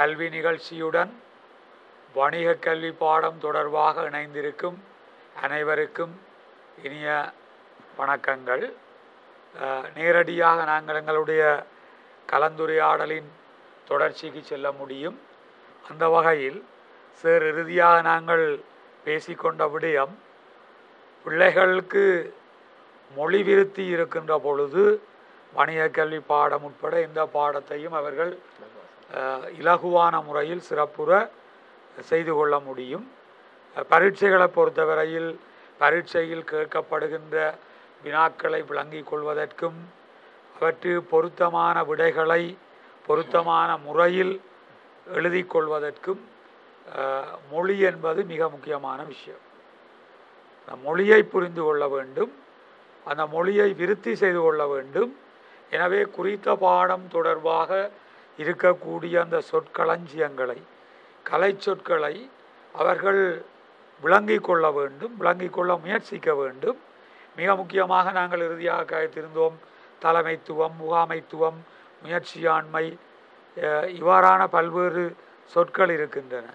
கல்வி நிகழ்ச்சியுடன் வணிக கல்வி பாடம் தொடர்பாக இணைந்திருக்கும் அனைவருக்கும் இனிய வணக்கங்கள் அஹ், நேரடியாக நாங்கள் எங்களுடைய கலந்துரையாடலின் தொடர்ச்சிக்கு செல்ல முடியும் அந்த வகையில் சார் இறுதியாக நாங்கள் பேசிக்கொண்ட விடயம் பிள்ளைகளுக்கு மொழி விருத்தி இருக்கின்ற பொழுது வணிக கல்வி பாடம் உட்பட இந்த பாடத்தையும் அவர்கள் அஹ், இலகுவான முறையில் சிறப்புற செய்து கொள்ள முடியும் அஹ், பரீட்சைகளை பொறுத்தவரையில் பரீட்சையில் கேட்கப்படுகின்ற வினாக்களை விளங்கிக் கொள்வதற்கும் அவற்றுக்கு பொருத்தமான விடைகளை பொருத்தமான முறையில் எழுதிக் கொள்வதற்கும் அஹ், மொழி என்பது மிக முக்கியமான விஷயம் அந்த மொழியை புரிந்து கொள்ள வேண்டும் அந்த மொழியை விருத்தி செய்து கொள்ள வேண்டும் எனவே குறித்த பாடம் தொடர்பாக இருக்கக்கூடிய அந்த சொற்களஞ்சியங்களை கலை சொற்களை அவர்கள் விளங்கிக் கொள்ள வேண்டும் விளங்கிக் கொள்ள முயற்சிக்க வேண்டும் மிக முக்கியமாக நாங்கள் இறுதியாக கழித்திருந்தோம் தலைமைத்துவம் முகாமைத்துவம் முயற்சியாண்மை அஹ், இவ்வாறான பல்வேறு சொற்கள் இருக்கின்றன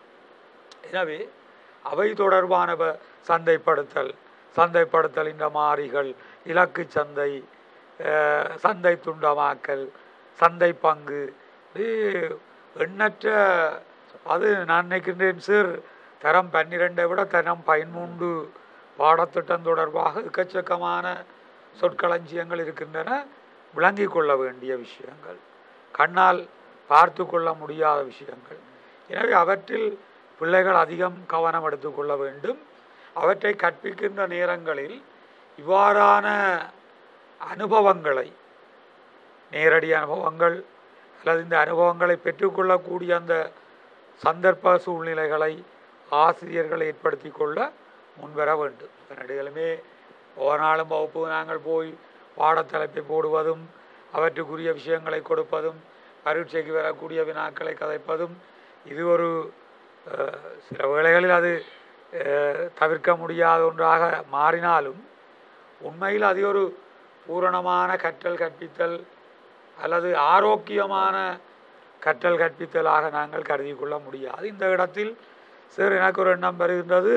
எனவே அவை தொடர்பான ப- சந்தைப்படுத்தல் சந்தைப்படுத்தல் இந்த மாறிகள் இலக்கு சந்தை அஹ், சந்தை துண்டமாக்கல் சந்தை பங்கு இது எண்ணற்ற அது நான் நினைக்கின்றேன் சார் தரம் பன்னிரெண்டை விட தரம் பதிமூன்று பாடத்திட்டம் தொடர்பாக எக்கச்சக்கமான சொற்களஞ்சியங்கள் இருக்கின்றன விளங்கிக் கொள்ள வேண்டிய விஷயங்கள் கண்ணால் பார்த்து கொள்ள முடியாத விஷயங்கள் எனவே அவற்றில் பிள்ளைகள் அதிகம் கவனம் எடுத்துக்கொள்ள வேண்டும் அவற்றை கற்பிக்கின்ற நேரங்களில் இவ்வாறான அனுபவங்களை நேரடி அனுபவங்கள் அல்லது இந்த அனுபவங்களை பெற்றுக்கொள்ளக்கூடிய அந்த சந்தர்ப்ப சூழ்நிலைகளை ஆசிரியர்கள் ஏற்படுத்தி கொள்ள முன்வர வேண்டும் நடுகளுமே ஒவ்வொரு நாளும் வகுப்பு நாங்கள் போய் பாடத்தலைப்பை போடுவதும் அவற்றுக்குரிய விஷயங்களை கொடுப்பதும் பரீட்சைக்கு வரக்கூடிய வினாக்களை கதைப்பதும் இது ஒரு அஹ், சில வேளைகளில் அது அஹ், தவிர்க்க முடியாத ஒன்றாக மாறினாலும் உண்மையில் அது ஒரு பூரணமான கற்றல் கற்பித்தல் அல்லது ஆரோக்கியமான கற்றல் கற்பித்தலாக நாங்கள் கருதி கொள்ள முடியாது இந்த இடத்தில் சார் எனக்கு ஒரு எண்ணம் வருகின்றது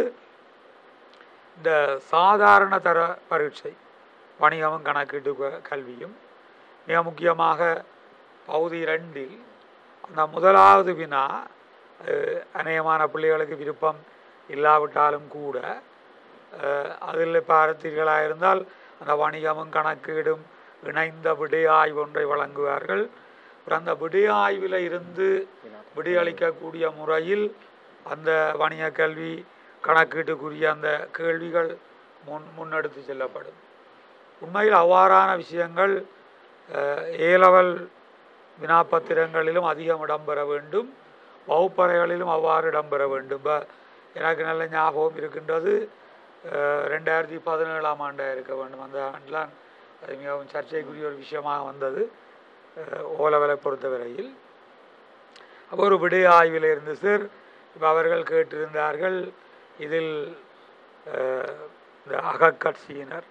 இந்த சாதாரண தர பரீட்சை வணிகமும் கணக்கீட்டு க- கல்வியும் மிக முக்கியமாக பகுதி ரெண்டில் அந்த முதலாவது வினா அஹ், அநேகமான பிள்ளைகளுக்கு விருப்பம் இல்லாவிட்டாலும் கூட அஹ், அதில் பார்த்தீர்களாக இருந்தால் அந்த வணிகமும் கணக்கீடும் இணைந்த விடை ஆய்வு ஒன்றை வழங்குவார்கள் அப்புறம் அந்த விடை ஆய்வில் இருந்து விடையளிக்கக்கூடிய முறையில் அந்த வணிக கல்வி கணக்கீட்டுக்குரிய அந்த கேள்விகள் முன் முன்னெடுத்து செல்லப்படும் உண்மையில் அவ்வாறான விஷயங்கள் ஏ லெவல் வினாப்பத்திரங்களிலும் அதிகம் இடம்பெற வேண்டும் வகுப்பறைகளிலும் அவ்வாறு இடம்பெற வேண்டும் இப்போ எனக்கு நல்ல ஞாபகம் இருக்கின்றது அஹ், ரெண்டாயிரத்தி பதினேழாம் ஆண்டாக இருக்க வேண்டும் அந்த ஆண்டுலாம் அது மிகவும் சர்ச்சைக்குரிய ஒரு விஷயமாக வந்தது அஹ், ஓ லெவலை பொறுத்தவரையில் அப்போ ஒரு விடை ஆய்வில் இருந்து சார் இப்போ அவர்கள் கேட்டிருந்தார்கள் இதில் அஹ், இந்த அகக்கட்சியினர்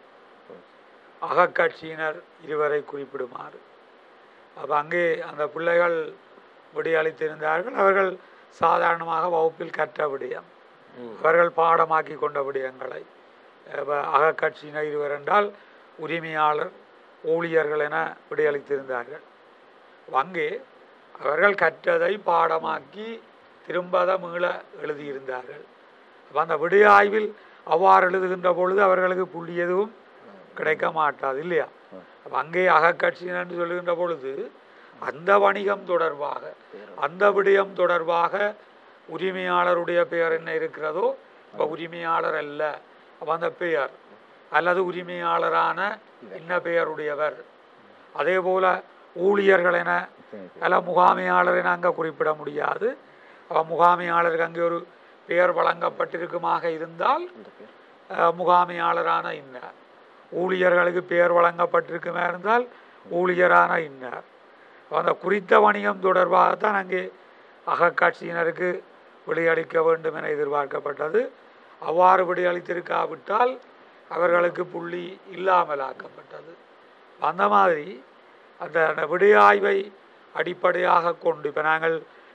அகக்கட்சியினர் இருவரை குறிப்பிடுமாறு அப்போ அங்கே அந்த பிள்ளைகள் விடையளித்திருந்தார்கள் அவர்கள் சாதாரணமாக வகுப்பில் கற்ற விடயம் அவர்கள் பாடமாக்கி கொண்ட விடயங்களை அப்ப அகக்கட்சியினர் இருவர் என்றால் உரிமையாளர் ஊழியர்கள் என விடையளித்திருந்தார்கள் அங்கே அவர்கள் கற்றதை பாடமாக்கி திரும்பத மீள எழுதியிருந்தார்கள் அப்ப அந்த விடை ஆய்வில் அவ்வாறு எழுதுகின்ற பொழுது அவர்களுக்கு புள்ளி எதுவும் கிடைக்க மாட்டாது இல்லையா அப்ப அங்கே அகக்கட்சியினர் என்று சொல்லுகின்ற பொழுது அந்த வணிகம் தொடர்பாக அந்த விடயம் தொடர்பாக உரிமையாளருடைய பெயர் என்ன இருக்கிறதோ இப்போ உரிமையாளர் அல்ல அப்ப அந்த பெயர் அல்லது உரிமையாளரான இன்ன பெயருடையவர் அதே போல ஊழியர்கள் என அல்ல முகாமையாளர் என அங்கே குறிப்பிட முடியாது அப்ப முகாமையாளருக்கு அங்கே ஒரு பெயர் வழங்கப்பட்டிருக்குமாக இருந்தால் அஹ், முகாமையாளரான இன்னார் ஊழியர்களுக்கு பெயர் வழங்கப்பட்டிருக்குமே இருந்தால் ஊழியரான இன்னார் அந்த குறித்த வணிகம் தொடர்பாகத்தான் அங்கே அகக்காட்சியினருக்கு விடையளிக்க வேண்டும் என எதிர்பார்க்கப்பட்டது அவ்வாறு விடையளித்திருக்காவிட்டால் அவர்களுக்கு புள்ளி இல்லாமலாக்கப்பட்டது அந்த மாதிரி அந்த அந்த விடை ஆய்வை அடிப்படையாக கொண்டு இப்போ நாங்கள்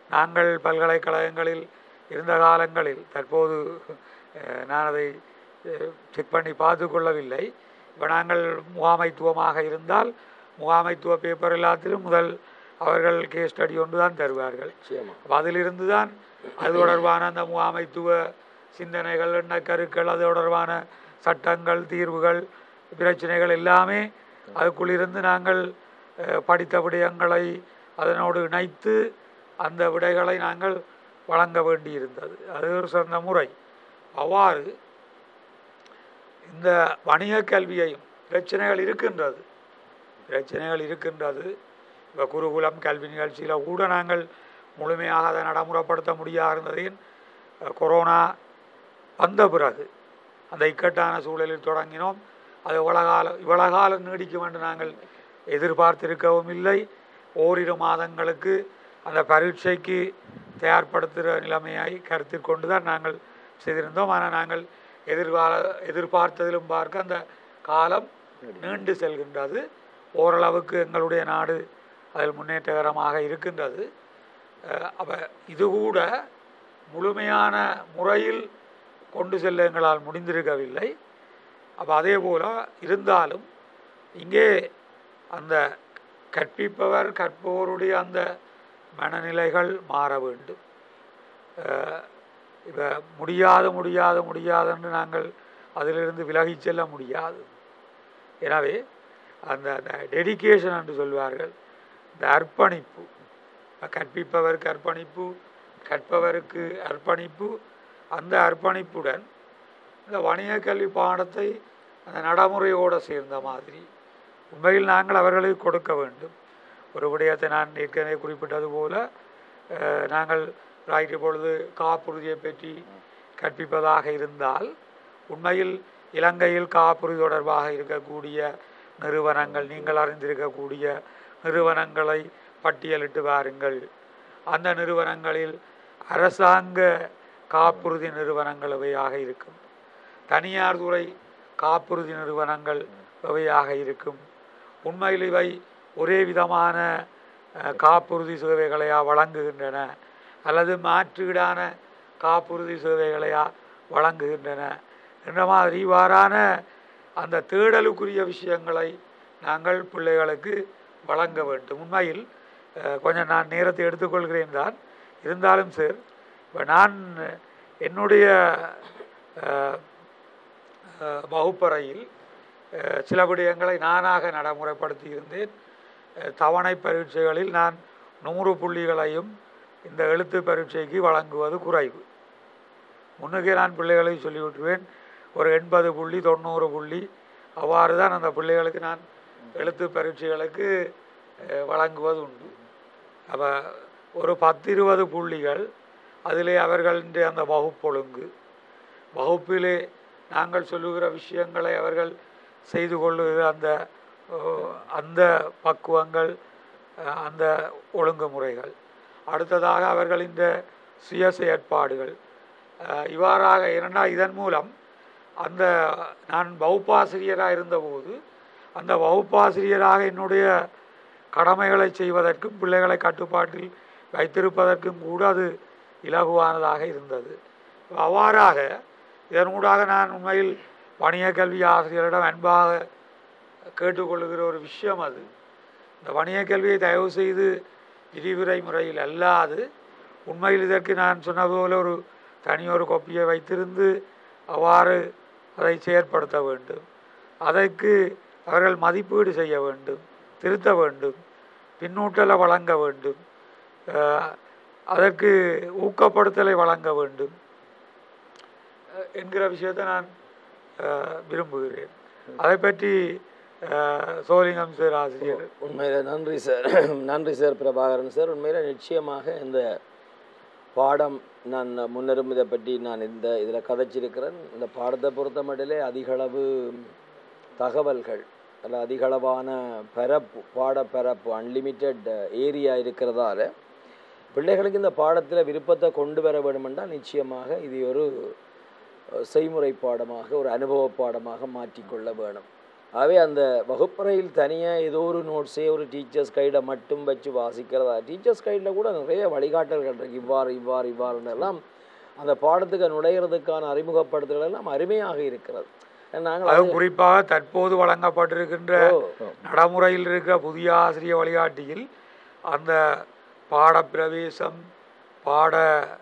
நாங்கள் பல்கலைக்கழகங்களில் இருந்த காலங்களில் தற்போது அஹ், நான் அதை செக் பண்ணி பார்த்து கொள்ளவில்லை இப்போ நாங்கள் முகாமைத்துவமாக இருந்தால் முகாமைத்துவ பேப்பர் எல்லாத்திலும் முதல் அவர்கள் கேஸ் ஸ்டடி ஒன்று தான் தருவார்கள் நிச்சயமா அப்ப அதிலிருந்து தான் அது தொடர்பான அந்த முகாமைத்துவ சிந்தனைகள் எண்ணக்கருக்கள் அது தொடர்பான சட்டங்கள் தீர்வுகள் பிரச்சனைகள் எல்லாமே அதுக்குள்ளிருந்து நாங்கள் அஹ், படித்த விடயங்களை அதனோடு இணைத்து அந்த விடைகளை நாங்கள் வழங்க வேண்டியிருந்தது அது ஒரு சிறந்த முறை அவ்வாறு இந்த வணிக கல்வியையும் பிரச்சனைகள் இருக்கின்றது பிரச்சனைகள் இருக்கின்றது இப்போ குருகுலம் கல்வி நிகழ்ச்சியில் கூட நாங்கள் முழுமையாக அதை நடைமுறைப்படுத்த முடியாததையும் கொரோனா வந்த பிறகு அந்த இக்கட்டான சூழலில் தொடங்கினோம் அது இவ்வளவு காலம் இவ்வளவு காலம் நீடிக்கும் என்று நாங்கள் எதிர்பார்த்திருக்கவும் இல்லை ஓரிரு மாதங்களுக்கு அந்த பரீட்சைக்கு தயார்படுத்துகிற நிலைமையை கருத்தில் கொண்டு தான் நாங்கள் செய்திருந்தோம் ஆனால் நாங்கள் எதிர்கால எதிர்பார்த்ததிலும் பார்க்க அந்த காலம் நீண்டு செல்கின்றது ஓரளவுக்கு எங்களுடைய நாடு அதில் முன்னேற்றகரமாக இருக்கின்றது அப்போ இது கூட முழுமையான முறையில் கொண்டு செல்ல எங்களால் முடிந்திருக்கவில்லை அப்போ அதே போல் இருந்தாலும் இங்கே அந்த கற்பிப்பவர் கற்பவருடைய அந்த மனநிலைகள் மாற வேண்டும் இப்போ முடியாது முடியாது முடியாதுன்னு நாங்கள் அதிலிருந்து விலகிச் செல்ல முடியாது எனவே அந்த அந்த டெடிகேஷன் என்று சொல்வார்கள் இந்த அர்ப்பணிப்பு கற்பிப்பவருக்கு அர்ப்பணிப்பு கற்பவருக்கு அர்ப்பணிப்பு அந்த அர்ப்பணிப்புடன் இந்த வணிக கல்வி பாடத்தை அந்த நடைமுறையோடு சேர்ந்த மாதிரி உண்மையில் நாங்கள் அவர்களுக்கு கொடுக்க வேண்டும் ஒரு விடயத்தை நான் ஏற்கனவே குறிப்பிட்டது போல அஹ், நாங்கள் ராய்ட்டு பொழுது காப்புறுதியை பற்றி கற்பிப்பதாக இருந்தால் உண்மையில் இலங்கையில் காப்புறுதி தொடர்பாக இருக்கக்கூடிய நிறுவனங்கள் நீங்கள் அறிந்திருக்கக்கூடிய நிறுவனங்களை பட்டியலிட்டு வாருங்கள் அந்த நிறுவனங்களில் அரசாங்க காப்புறுதி நிறுவனங்கள் எவையாக இருக்கும் தனியார் துறை காப்புறுதி நிறுவனங்கள் எவையாக இருக்கும் உண்மையில் இவை ஒரே விதமான அஹ், காப்புறுதி சேவைகளையா வழங்குகின்றன அல்லது மாற்றீடான காப்புறுதி சேவைகளையா வழங்குகின்றன என்ற மாதிரி இவ்வாறான அந்த தேடலுக்குரிய விஷயங்களை நாங்கள் பிள்ளைகளுக்கு வழங்க வேண்டும் உண்மையில் அஹ், கொஞ்சம் நான் நேரத்தை எடுத்துக்கொள்கிறேன் தான் இருந்தாலும் சார் இப்போ நான் என்னுடைய அஹ், அஹ், வகுப்பறையில் அஹ், சில விடயங்களை நானாக நடைமுறைப்படுத்தி இருந்தேன் அஹ், தவணை பரீட்சைகளில் நான் நூறு புள்ளிகளையும் இந்த எழுத்து பரீட்சைக்கு வழங்குவது குறைவு முன்னுக்கே நான் பிள்ளைகளுக்கு சொல்லிவிட்டுருவேன் ஒரு எண்பது புள்ளி தொண்ணூறு புள்ளி அவ்வாறு தான் அந்த பிள்ளைகளுக்கு நான் எழுத்து பரீட்சைகளுக்கு அஹ், வழங்குவது உண்டு அப்போ ஒரு பத்து இருபது புள்ளிகள் அதிலே அவர்களின் அந்த வகுப்பொழுங்கு வகுப்பிலே நாங்கள் சொல்லுகிற விஷயங்களை அவர்கள் செய்து கொள்ளுகிற அந்த ஓ, அந்த பக்குவங்கள் அஹ், அந்த ஒழுங்குமுறைகள் அடுத்ததாக அவர்களின் சுய செயற்பாடுகள் அஹ், இவ்வாறாக இரண்டா இதன் மூலம் அந்த நான் வகுப்பாசிரியராக இருந்தபோது அந்த வகுப்பாசிரியராக என்னுடைய கடமைகளை செய்வதற்கும் பிள்ளைகளை கட்டுப்பாட்டில் வைத்திருப்பதற்கும் கூட அது இலகுவானதாக இருந்தது அவ்வாறாக இதனூடாக நான் உண்மையில் வணிக கல்வி ஆசிரியரிடம் அன்பாக கேட்டுக்கொள்ளுகிற ஒரு விஷயம் அது இந்த வணிக கல்வியை தயவு செய்து விரிவுரை முறையில் அல்லாது உண்மையில் இதற்கு நான் சொன்னது போல ஒரு தனியொரு கொப்பியை வைத்திருந்து அவ்வாறு அதை செயற்படுத்த வேண்டும் அதற்கு அவர்கள் மதிப்பீடு செய்ய வேண்டும் திருத்த வேண்டும் பின்னூட்டலை வழங்க வேண்டும் அஹ், அதற்கு ஊக்கப்படுத்தலை வழங்க வேண்டும் அஹ், என்கிற விஷயத்தை நான் அஹ், விரும்புகிறேன் அதை பற்றி அஹ், சோலிங்கம் சார் ஆசிரியர் உண்மையில நன்றி சார் நன்றி சார் பிரபாகரன் சார் உண்மையில நிச்சயமாக இந்த பாடம் நான் முன்னரும் இதை பற்றி நான் இந்த இதில் கதைச்சிருக்கிறேன் இந்த பாடத்தை பொறுத்த மட்டிலே அதிகளவு தகவல்கள் அல்ல அதிகளவான பரப்பு பாட பரப்பு அன்லிமிட்டெட் ஏரியா இருக்கிறதால பிள்ளைகளுக்கு இந்த பாடத்தில் விருப்பத்தை கொண்டு வர வேண்டுமென்றால் நிச்சயமாக இது ஒரு அஹ், செய்முறை பாடமாக ஒரு அனுபவ பாடமாக மாற்றிக்கொள்ள வேணும் ஆகவே அந்த வகுப்பறையில் தனியாக ஏதோ ஒரு நோட்ஸே ஒரு டீச்சர்ஸ் கைடை மட்டும் வச்சு வாசிக்கிறதா டீச்சர்ஸ் கைடில் கூட நிறைய வழிகாட்டல்கள் இருக்கு இவ்வாறு இவ்வாறு இவ்வாறுன்னு எல்லாம் அந்த பாடத்துக்கு நுழையிறதுக்கான அறிமுகப்படுத்தல் எல்லாம் அருமையாக இருக்கிறது நாங்கள் அது குறிப்பாக தற்போது வழங்கப்பட்டிருக்கின்ற ஓ, நடைமுறையில் இருக்கிற புதிய ஆசிரிய வழிகாட்டியில் அந்த பாடப்பிரவேசம் பாட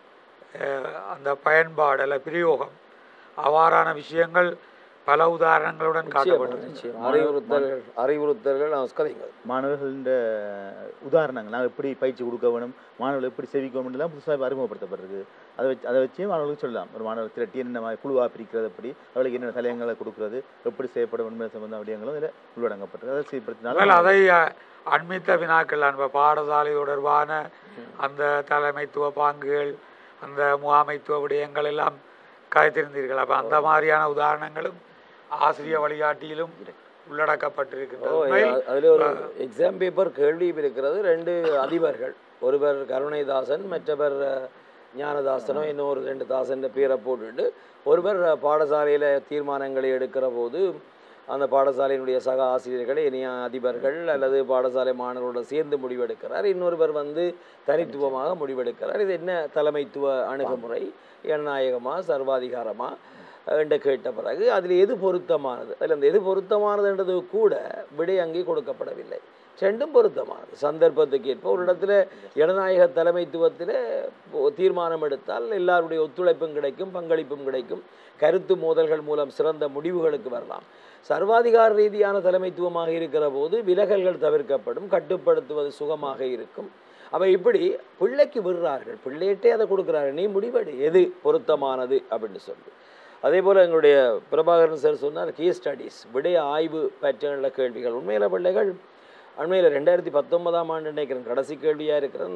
அஹ், அந்த பயன்பாடு அல்ல பிரயோகம் அவ்வாறான விஷயங்கள் பல உதாரணங்களுடன் நிச்சயம், காட்டப்பட்டிருக்கு நிச்சயம். அறிவுறுத்தல்கள் அறிவுறுத்தல்கள் நான் கதைங்க மாணவர்களின் உதாரணங்கள் நான் எப்படி பயிற்சி கொடுக்க வேணும் மாணவர்கள் எப்படி செவிக்கணும்லாம் புதுசாக அறிமுகப்படுத்தப்பட்டிருக்கு அதை வச்சு அதை வச்சு மாணவர்களுக்கு சொல்லலாம் ஒரு மாணவர் திரட்டி என்ன மாதிரி குழுவாக பிரிக்கிறது எப்படி அவர்களுக்கு என்னென்ன தலையங்களை கொடுக்கிறது எப்படி செய்யப்பட வேண்டும் சம்பந்த விடயங்களும் இதில் உள்ளடங்கப்பட்டிருக்கு அதை முதல் செயல்படுத்தினாலும் அதை அஹ், அண்மித்த வினாக்கள் அன்ப பாடசாலை தொடர்பான அந்த தலைமைத்துவ பாங்குகள் அந்த முகாமைத்துவ விடயங்கள் எல்லாம் கதைத்திருந்தீர்கள் அப்போ அந்த மாதிரியான உதாரணங்களும் ஆசிரிய வழிகாட்டியிலும் உள்ளடக்கப்பட்டிருக்கின்றது உண்மையில் அதில் ஒரு எக்ஸாம் பேப்பர் கேள்வியும் இருக்கிறது ரெண்டு அதிபர்கள் ஒருவர் கருணைதாசன் மற்றவர் அஹ், ஞானதாசனோ இன்னொரு ரெண்டு தாசன் பேரை போட்டுட்டு ஒருவர் அஹ், பாடசாலையில தீர்மானங்களை எடுக்கிற போது அந்த பாடசாலையினுடைய சக ஆசிரியர்களை இனிய அதிபர்கள் அல்லது பாடசாலை மாணவர்களோட சேர்ந்து முடிவெடுக்கிறார் இன்னொருவர் வந்து தனித்துவமாக முடிவெடுக்கிறார் இது என்ன தலைமைத்துவ அணுகுமுறை ஜனநாயகமா சர்வாதிகாரமா என்று கேட்ட பிறகு அதில் எது பொருத்தமானது அதில் அந்த எது பொருத்தமானதுன்றது கூட விடை அங்கே கொடுக்கப்படவில்லை ரெண்டும் பொருத்தமானது சந்தர்ப்பத்துக்கு ஏற்ப ஒரு இடத்துல ஜனநாயக தலைமைத்துவத்தில் தீர்மானம் எடுத்தால் எல்லாருடைய ஒத்துழைப்பும் கிடைக்கும் பங்களிப்பும் கிடைக்கும் கருத்து மோதல்கள் மூலம் சிறந்த முடிவுகளுக்கு வரலாம் சர்வாதிகார ரீதியான தலைமைத்துவமாக இருக்கிற போது விலகல்கள் தவிர்க்கப்படும் கட்டுப்படுத்துவது சுகமாக இருக்கும் அப்போ இப்படி பிள்ளைக்கு விடுறார்கள் பிள்ளையிட்டே அதை கொடுக்குறாரு நீ முடிவெடு எது பொருத்தமானது அப்படின்னு சொல்லி அதே போல் எங்களுடைய பிரபாகரன் சார் சொன்னார் கேஸ் ஸ்டடீஸ் விடய ஆய்வு பேட்டர்னில் கேள்விகள் உண்மையில பிள்ளைகள் அண்மையில் ரெண்டாயிரத்தி பத்தொன்பதாம் ஆண்டு நினைக்கிறேன் கடைசி கேள்வியாக இருக்கிறேன்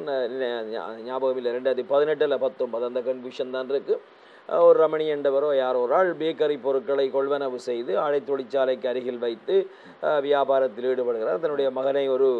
ஞாபகம் இல்லை ரெண்டாயிரத்தி பதினெட்டில் பத்தொன்பது அந்த கன்ஃபியூஷன் தான் இருக்குது ஒரு ரமணி என்றவரோ யாரோ ஒரு ஆள் பேக்கரி பொருட்களை கொள்வனவு செய்து ஆடை தொழிற்சாலைக்கு அருகில் வைத்து அஹ், வியாபாரத்தில் ஈடுபடுகிறார் தன்னுடைய மகனை ஒரு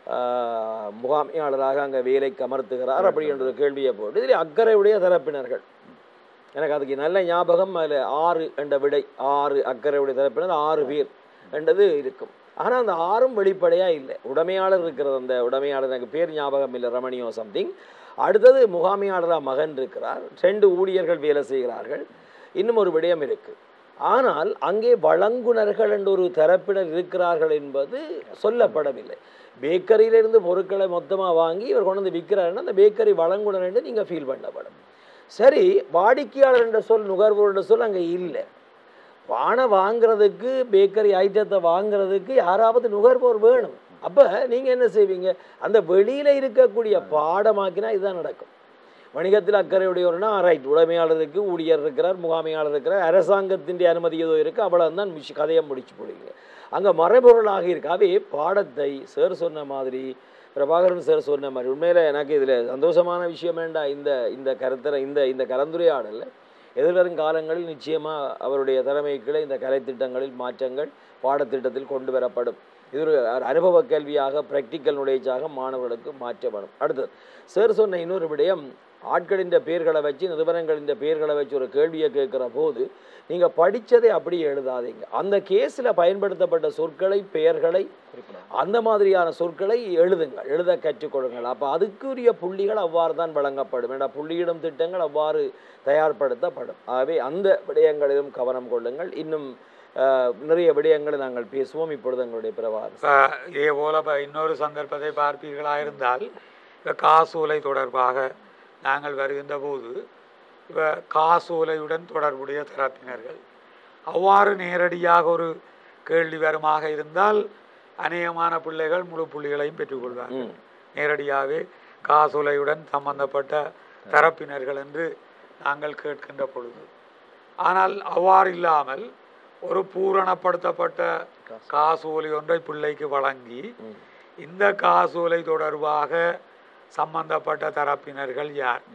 அஹ், முகாமையாளராக அங்கே வேலைக்கு அமர்த்துகிறார் அப்படி என்ற ஒரு கேள்வியை போட்டு இதில் அக்கறையுடைய தரப்பினர்கள் எனக்கு அதுக்கு நல்ல ஞாபகம் அதில் ஆறு என்ற விடை ஆறு அக்கறையுடைய தரப்பினர் ஆறு பேர் என்றது இருக்கும் ஆனால் அந்த ஆறும் வெளிப்படையாக இல்லை உடைமையாளர் இருக்கிறது அந்த உடைமையாளர் எனக்கு பேர் ஞாபகம் இல்லை ரமணியோ சம்திங் அடுத்தது முகாமையாளராக மகன் இருக்கிறார் ரெண்டு ஊழியர்கள் வேலை செய்கிறார்கள் இன்னும் ஒரு விடயம் இருக்குது ஆனால் அங்கே வழங்குனர்கள் என்ற ஒரு தரப்பினர் இருக்கிறார்கள் என்பது சொல்லப்படவில்லை பேக்கரியிலிருந்து பொருட்களை மொத்தமாக வாங்கி இவர் கொண்டு வந்து விற்கிறாருன்னா அந்த பேக்கரி வழங்குனர் என்று நீங்கள் ஃபீல் பண்ணப்படும் சரி வாடிக்கையாளர் என்ற சொல் நுகர்வோர் என்ற சொல் அங்கே இல்லை பானை வாங்குறதுக்கு பேக்கரி ஐட்டத்தை வாங்குறதுக்கு யாராவது நுகர்வோர் வேணும் அப்போ நீங்கள் என்ன செய்வீங்க அந்த வெளியில் இருக்கக்கூடிய பாடமாக்கினா இதுதான் நடக்கும் வணிகத்தில் அக்கறையுடையவர்னா ரைட் உடைமையாளருக்கு ஊழியர் இருக்கிறார் முகாமையாளர் இருக்கிறார் அரசாங்கத்தின் அனுமதி ஏதோ இருக்குது அவ்வளோ தான் விஷ் கதையை முடிச்சு போடுவீங்க அங்கே மறைபொருளாக இருக்காவே பாடத்தை சார் சொன்ன மாதிரி பிரபாகரன் சார் சொன்ன மாதிரி உண்மையில் எனக்கு இதில் சந்தோஷமான விஷயம் வேண்டாம் இந்த இந்த கருத்தரை இந்த இந்த கலந்துரையாடலில் எதிர்வரும் காலங்களில் நிச்சயமாக அவருடைய தலைமைகளை இந்த கலைத்திட்டங்களில் மாற்றங்கள் பாடத்திட்டத்தில் கொண்டு வரப்படும் இது ஒரு ஒரு அனுபவ கேள்வியாக ப்ராக்டிக்கல் நுழைச்சாக மாணவர்களுக்கு மாற்ற வேணும் அடுத்தது சார் சொன்ன இன்னொரு விடயம் ஆட்களின் பேர்களை வச்சு நிறுவனங்களின் பேர்களை வச்சு ஒரு கேள்வியை கேட்குற போது நீங்கள் படித்ததை அப்படியே எழுதாதீங்க அந்த கேஸில் பயன்படுத்தப்பட்ட சொற்களை பெயர்களை அந்த மாதிரியான சொற்களை எழுதுங்கள் எழுத கற்றுக்கொள்ளுங்கள் அப்போ அதுக்குரிய புள்ளிகள் அவ்வாறு தான் வழங்கப்படும் ஏன்னா புள்ளியிடும் திட்டங்கள் அவ்வாறு தயார்படுத்தப்படும் ஆகவே அந்த விடயங்களிலும் கவனம் கொள்ளுங்கள் இன்னும் அஹ், நிறைய விடயங்களை நாங்கள் பேசுவோம் இப்பொழுது எங்களுடைய பிரவாரம் இப்போ இதே போல் இப்போ இன்னொரு சந்தர்ப்பத்தை பார்ப்பீர்களாக இருந்தால் இப்போ காசோலை தொடர்பாக நாங்கள் வருகின்ற போது இப்போ காசோலையுடன் தொடர்புடைய தரப்பினர்கள் அவ்வாறு நேரடியாக ஒரு கேள்வி வருமாக இருந்தால் அநேகமான பிள்ளைகள் முழு புள்ளிகளையும் பெற்றுக்கொள்வார்கள் ம். நேரடியாகவே காசோலையுடன் சம்பந்தப்பட்ட தரப்பினர்கள் என்று நாங்கள் கேட்கின்ற பொழுது ஆனால் அவ்வாறு இல்லாமல் ஒரு பூரணப்படுத்தப்பட்ட காசோலை ஒன்றை பிள்ளைக்கு வழங்கி ம். இந்த காசோலை தொடர்பாக சம்பந்தப்பட்ட தரப்பினர்கள் யார்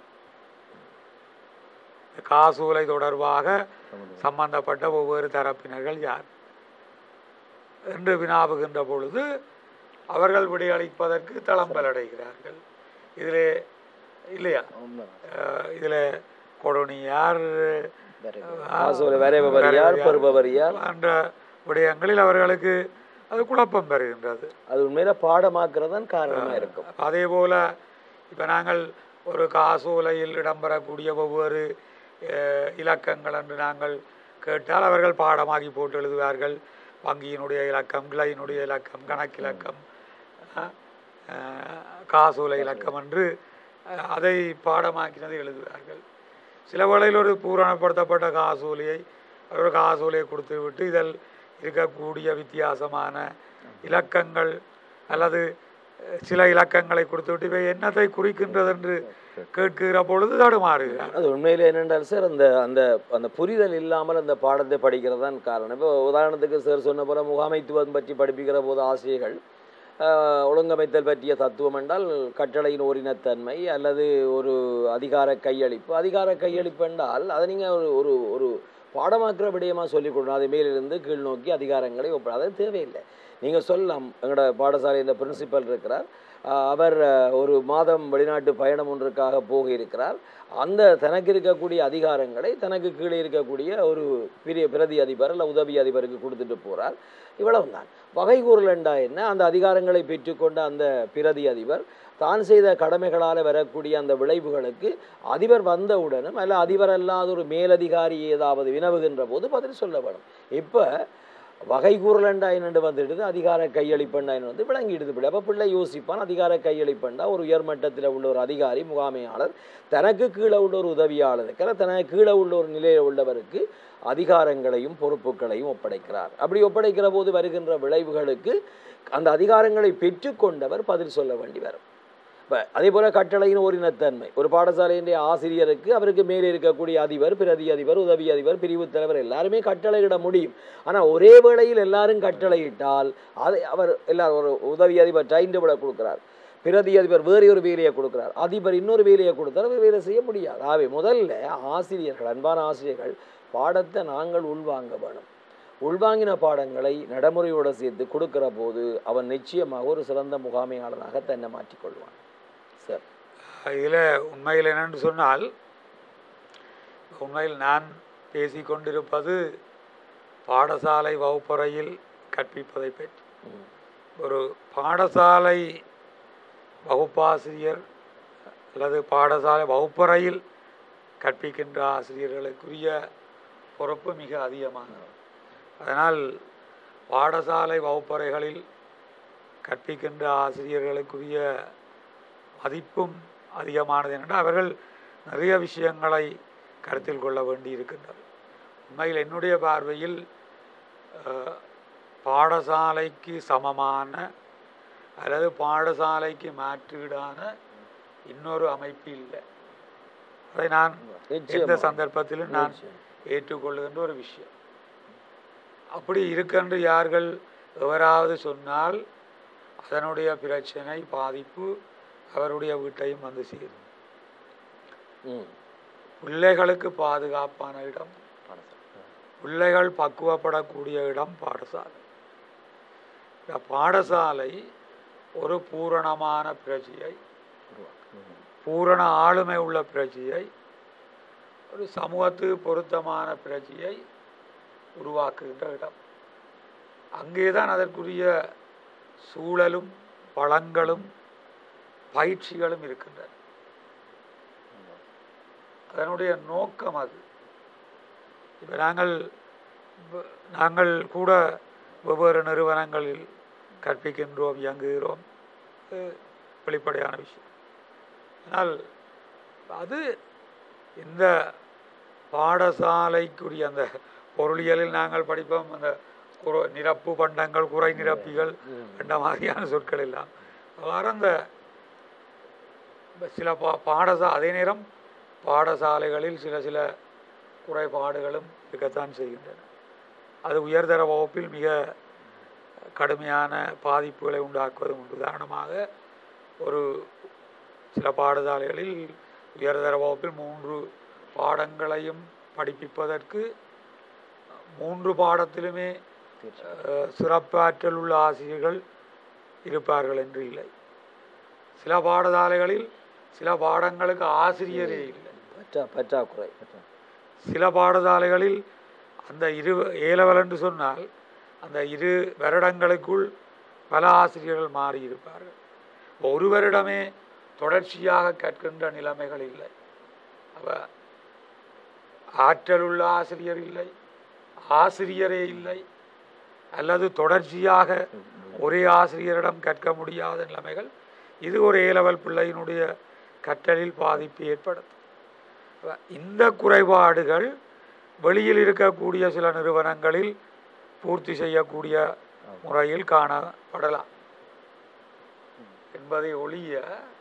இந்த காசோலை தொடர்பாக சம்பந்தப்பட்ட ஒவ்வொரு தரப்பினர்கள் யார் என்று வினாவுகின்ற பொழுது அவர்கள் விடையளிப்பதற்கு தளம்பலடைகிறார்கள் இதிலே இல்லையா அஹ் இதில் கொடோனி யார் காசோலை வரைபவர் யார் பெறுபவர் யார் என்ற விடயங்களில் அவர்களுக்கு அது குழப்பம் பெறுகின்றது அது உண்மையில பாடமாக்குறது தான் காரணமா இருக்கும் அதே போல் இப்போ நாங்கள் ஒரு காசோலையில் இடம்பெறக்கூடிய ஒவ்வொரு அஹ், இலக்கங்கள் என்று நாங்கள் கேட்டால் அவர்கள் பாடமாகி போட்டு எழுதுவார்கள் வங்கியினுடைய இலக்கம் கிளையினுடைய இலக்கம் கணக்கிலக்கம் அஹ், அஹ், காசோலை இலக்கம் என்று அஹ், அதை பாடமாக்கினதை எழுதுவார்கள் சில வேளையில் ஒரு பூரணப்படுத்தப்பட்ட காசோலையை ஒரு காசோலையை கொடுத்து விட்டு இதில் இருக்கக்கூடிய வித்தியாசமான இலக்கங்கள் அல்லது அஹ், சில இலக்கங்களை கொடுத்துவிட்டு இவை என்னத்தை குறிக்கின்றது என்று கேட்கிற பொழுது தடுமாறுகிறார் அது உண்மையிலே என்னென்றால் சார் அந்த அந்த அந்த புரிதல் இல்லாமல் அந்த பாடத்தை படிக்கிறது தான் காரணம் இப்போ உதாரணத்துக்கு சார் சொன்ன போல முகாமைத்துவம் பற்றி படிப்பிக்கிற போது ஆசிரியர்கள் ஆஹ், ஒழுங்கமைத்தல் பற்றிய தத்துவம் என்றால் கட்டளையின் ஓரினத்தன்மை அல்லது ஒரு அதிகார கையளிப்பு அதிகார கையளிப்பு என்றால் அதை நீங்கள் ஒரு ஒரு ஒரு பாடமாக்குற விடயமாக சொல்லிக் கொடுக்கணும் அது மேலிருந்து கீழ் நோக்கி அதிகாரங்களை ஒப்ப அது தேவையில்லை நீங்கள் சொல்லலாம் எங்களோட பாடசாலையில் பிரின்சிபல் இருக்கிறார் ஆஹ் அவர் ஆஹ், ஒரு மாதம் வெளிநாட்டு பயணம் ஒன்றுக்காக போக இருக்கிறார் அந்த தனக்கு இருக்கக்கூடிய அதிகாரங்களை தனக்கு கீழே இருக்கக்கூடிய ஒரு பெரிய பிரதி அதிபர் அல்ல உதவி அதிபருக்கு கொடுத்துட்டு போகிறார் இவ்வளவுதான் வகை கூறலண்டா என்ன அந்த அதிகாரங்களை பெற்றுக்கொண்ட அந்த பிரதி அதிபர் தான் செய்த கடமைகளால் வரக்கூடிய அந்த விளைவுகளுக்கு அதிபர் வந்தவுடனும் அல்ல அதிபர் அல்லாத ஒரு மேலதிகாரி ஏதாவது வினவுகின்ற போது பதில் சொல்ல வேணும் இப்போ வகை கூறலண்டா என்னண்டு வந்துடுது அதிகார கையளிப்பண்டா என்ன வந்து விளங்கிடுது பிள்ளை அப்போ பிள்ளை யோசிப்பான் அதிகார கையளிப்பண்டா ஒரு உயர்மட்டத்தில் உள்ள ஒரு அதிகாரி முகாமையாளர் தனக்கு கீழே உள்ள ஒரு உதவியாளருக்கு அல்ல தனக்கு கீழே உள்ள ஒரு நிலையில் உள்ளவருக்கு அதிகாரங்களையும் பொறுப்புகளையும் ஒப்படைக்கிறார் அப்படி ஒப்படைக்கிற போது வருகின்ற விளைவுகளுக்கு அந்த அதிகாரங்களை பெற்றுக்கொண்டவர் பதில் சொல்ல வேண்டி வரும் இப்போ அதே போல் கட்டளையின் ஓரினத்தன்மை ஒரு பாடசாலையினுடைய ஆசிரியருக்கு அவருக்கு மேலே இருக்கக்கூடிய அதிபர் பிரதி அதிபர் உதவி அதிபர் பிரிவு தலைவர் எல்லாருமே கட்டளையிட முடியும் ஆனால் ஒரே வேளையில் எல்லாரும் கட்டளையிட்டால் அதை அவர் எல்லாரும் ஒரு உதவி அதிபர் டைம் டேபிளை கொடுக்குறார் பிரதி அதிபர் வேறு ஒரு வேலையை கொடுக்குறார் அதிபர் இன்னொரு வேலையை கொடுத்தார் அவர் வேலை செய்ய முடியாது ஆகவே முதல்ல ஆசிரியர்கள் அன்பான ஆசிரியர்கள் பாடத்தை நாங்கள் உள்வாங்க வேணும் உள்வாங்கின பாடங்களை நடைமுறையோடு சேர்த்து கொடுக்கிற போது அவன் நிச்சயமாக ஒரு சிறந்த முகாமையாளனாக தன்னை மாற்றிக்கொள்வான் சார் இதில் உண்மையில் என்னென்று சொன்னால் உண்மையில் நான் பேசிக்கொண்டிருப்பது பாடசாலை வகுப்பறையில் கற்பிப்பதை பற்றி ம். ஒரு பாடசாலை வகுப்பாசிரியர் அல்லது பாடசாலை வகுப்பறையில் கற்பிக்கின்ற ஆசிரியர்களுக்குரிய பொறுப்பு மிக அதிகமானது அதனால் பாடசாலை வகுப்பறைகளில் கற்பிக்கின்ற ஆசிரியர்களுக்குரிய மதிப்பும் அதிகமானது என்றால் அவர்கள் நிறைய விஷயங்களை கருத்தில் கொள்ள வேண்டி இருக்கின்றது உண்மையில் என்னுடைய பார்வையில் அஹ், பாடசாலைக்கு சமமான அல்லது பாடசாலைக்கு மாற்றீடான இன்னொரு அமைப்பு இல்லை அதை நான் எந்த நிச்சயமாக. சந்தர்ப்பத்திலும் நான் நிச்சயம். ஏற்றுக்கொள்ளுகின்ற ஒரு விஷயம் அப்படி இருக்கென்று யார்கள் எவராவது சொன்னால் அதனுடைய பிரச்சனை பாதிப்பு அவருடைய வீட்டையும் வந்து சேரும் ம். பிள்ளைகளுக்கு பாதுகாப்பான இடம் பிள்ளைகள் பக்குவப்படக்கூடிய இடம் பாடசாலை இந்த பாடசாலை ஒரு பூரணமான பிரஜையை பூரண ஆளுமை உள்ள பிரஜையை ஒரு சமூகத்துக்கு பொருத்தமான பிரஜையை உருவாக்குகின்ற இடம் அங்கேதான் அதற்குரிய சூழலும் வளங்களும் பயிற்சிகளும் இருக்கின்றன அதனுடைய நோக்கம் அது இப்போ நாங்கள் வ- நாங்கள் கூட வெவ்வேறு நிறுவனங்களில் கற்பிக்கின்றோம் இயங்குகிறோம் அது வெளிப்படையான விஷயம் ஆனால் அது இந்த பாடசாலைக்குரிய அந்த பொருளியலில் நாங்கள் படிப்போம் அந்த குறை நிரப்பு பண்டங்கள் குறை நிரப்பிகள் என்ற மாதிரியான சொற்கள் எல்லாம் அவ்வாறு அந்த சில பா பாடசா அதே நேரம் பாடசாலைகளில் சில சில குறைபாடுகளும் இருக்கத்தான் செய்கின்றன அது உயர்தர வகுப்பில் மிக கடுமையான பாதிப்புகளை உண்டாக்குவது உண்டு உதாரணமாக ஒரு சில பாடசாலைகளில் உயர்தர வகுப்பில் மூன்று பாடங்களையும் படிப்பிப்பதற்கு மூன்று பாடத்திலுமே அஹ், சிறப்பாற்றல் உள்ள ஆசிரியர்கள் இருப்பார்கள் என்று இல்லை சில பாடசாலைகளில் சில பாடங்களுக்கு ஆசிரியரே இல்லை பற்றா பற்றாக்குறை சில பாடசாலைகளில் அந்த இரு ஏலவல் என்று சொன்னால் அந்த இரு வருடங்களுக்குள் பல ஆசிரியர்கள் மாறியிருப்பார்கள் ஒரு வருடமே தொடர்ச்சியாக கற்கின்ற நிலைமைகள் இல்லை அவ ஆற்றலுள்ள ஆசிரியர் இல்லை ஆசிரியரே இல்லை அல்லது தொடர்ச்சியாக ஒரே ஆசிரியரிடம் கற்க முடியாத நிலைமைகள் இது ஒரு ஏலவல் பிள்ளையினுடைய கற்றலில் பாதிப்பு ஏற்படுத்தும் அப்ப இந்த குறைபாடுகள் வெளியில் இருக்கக்கூடிய சில நிறுவனங்களில் பூர்த்தி செய்யக்கூடிய முறையில் காணப்படலாம் என்பதை ஒழிய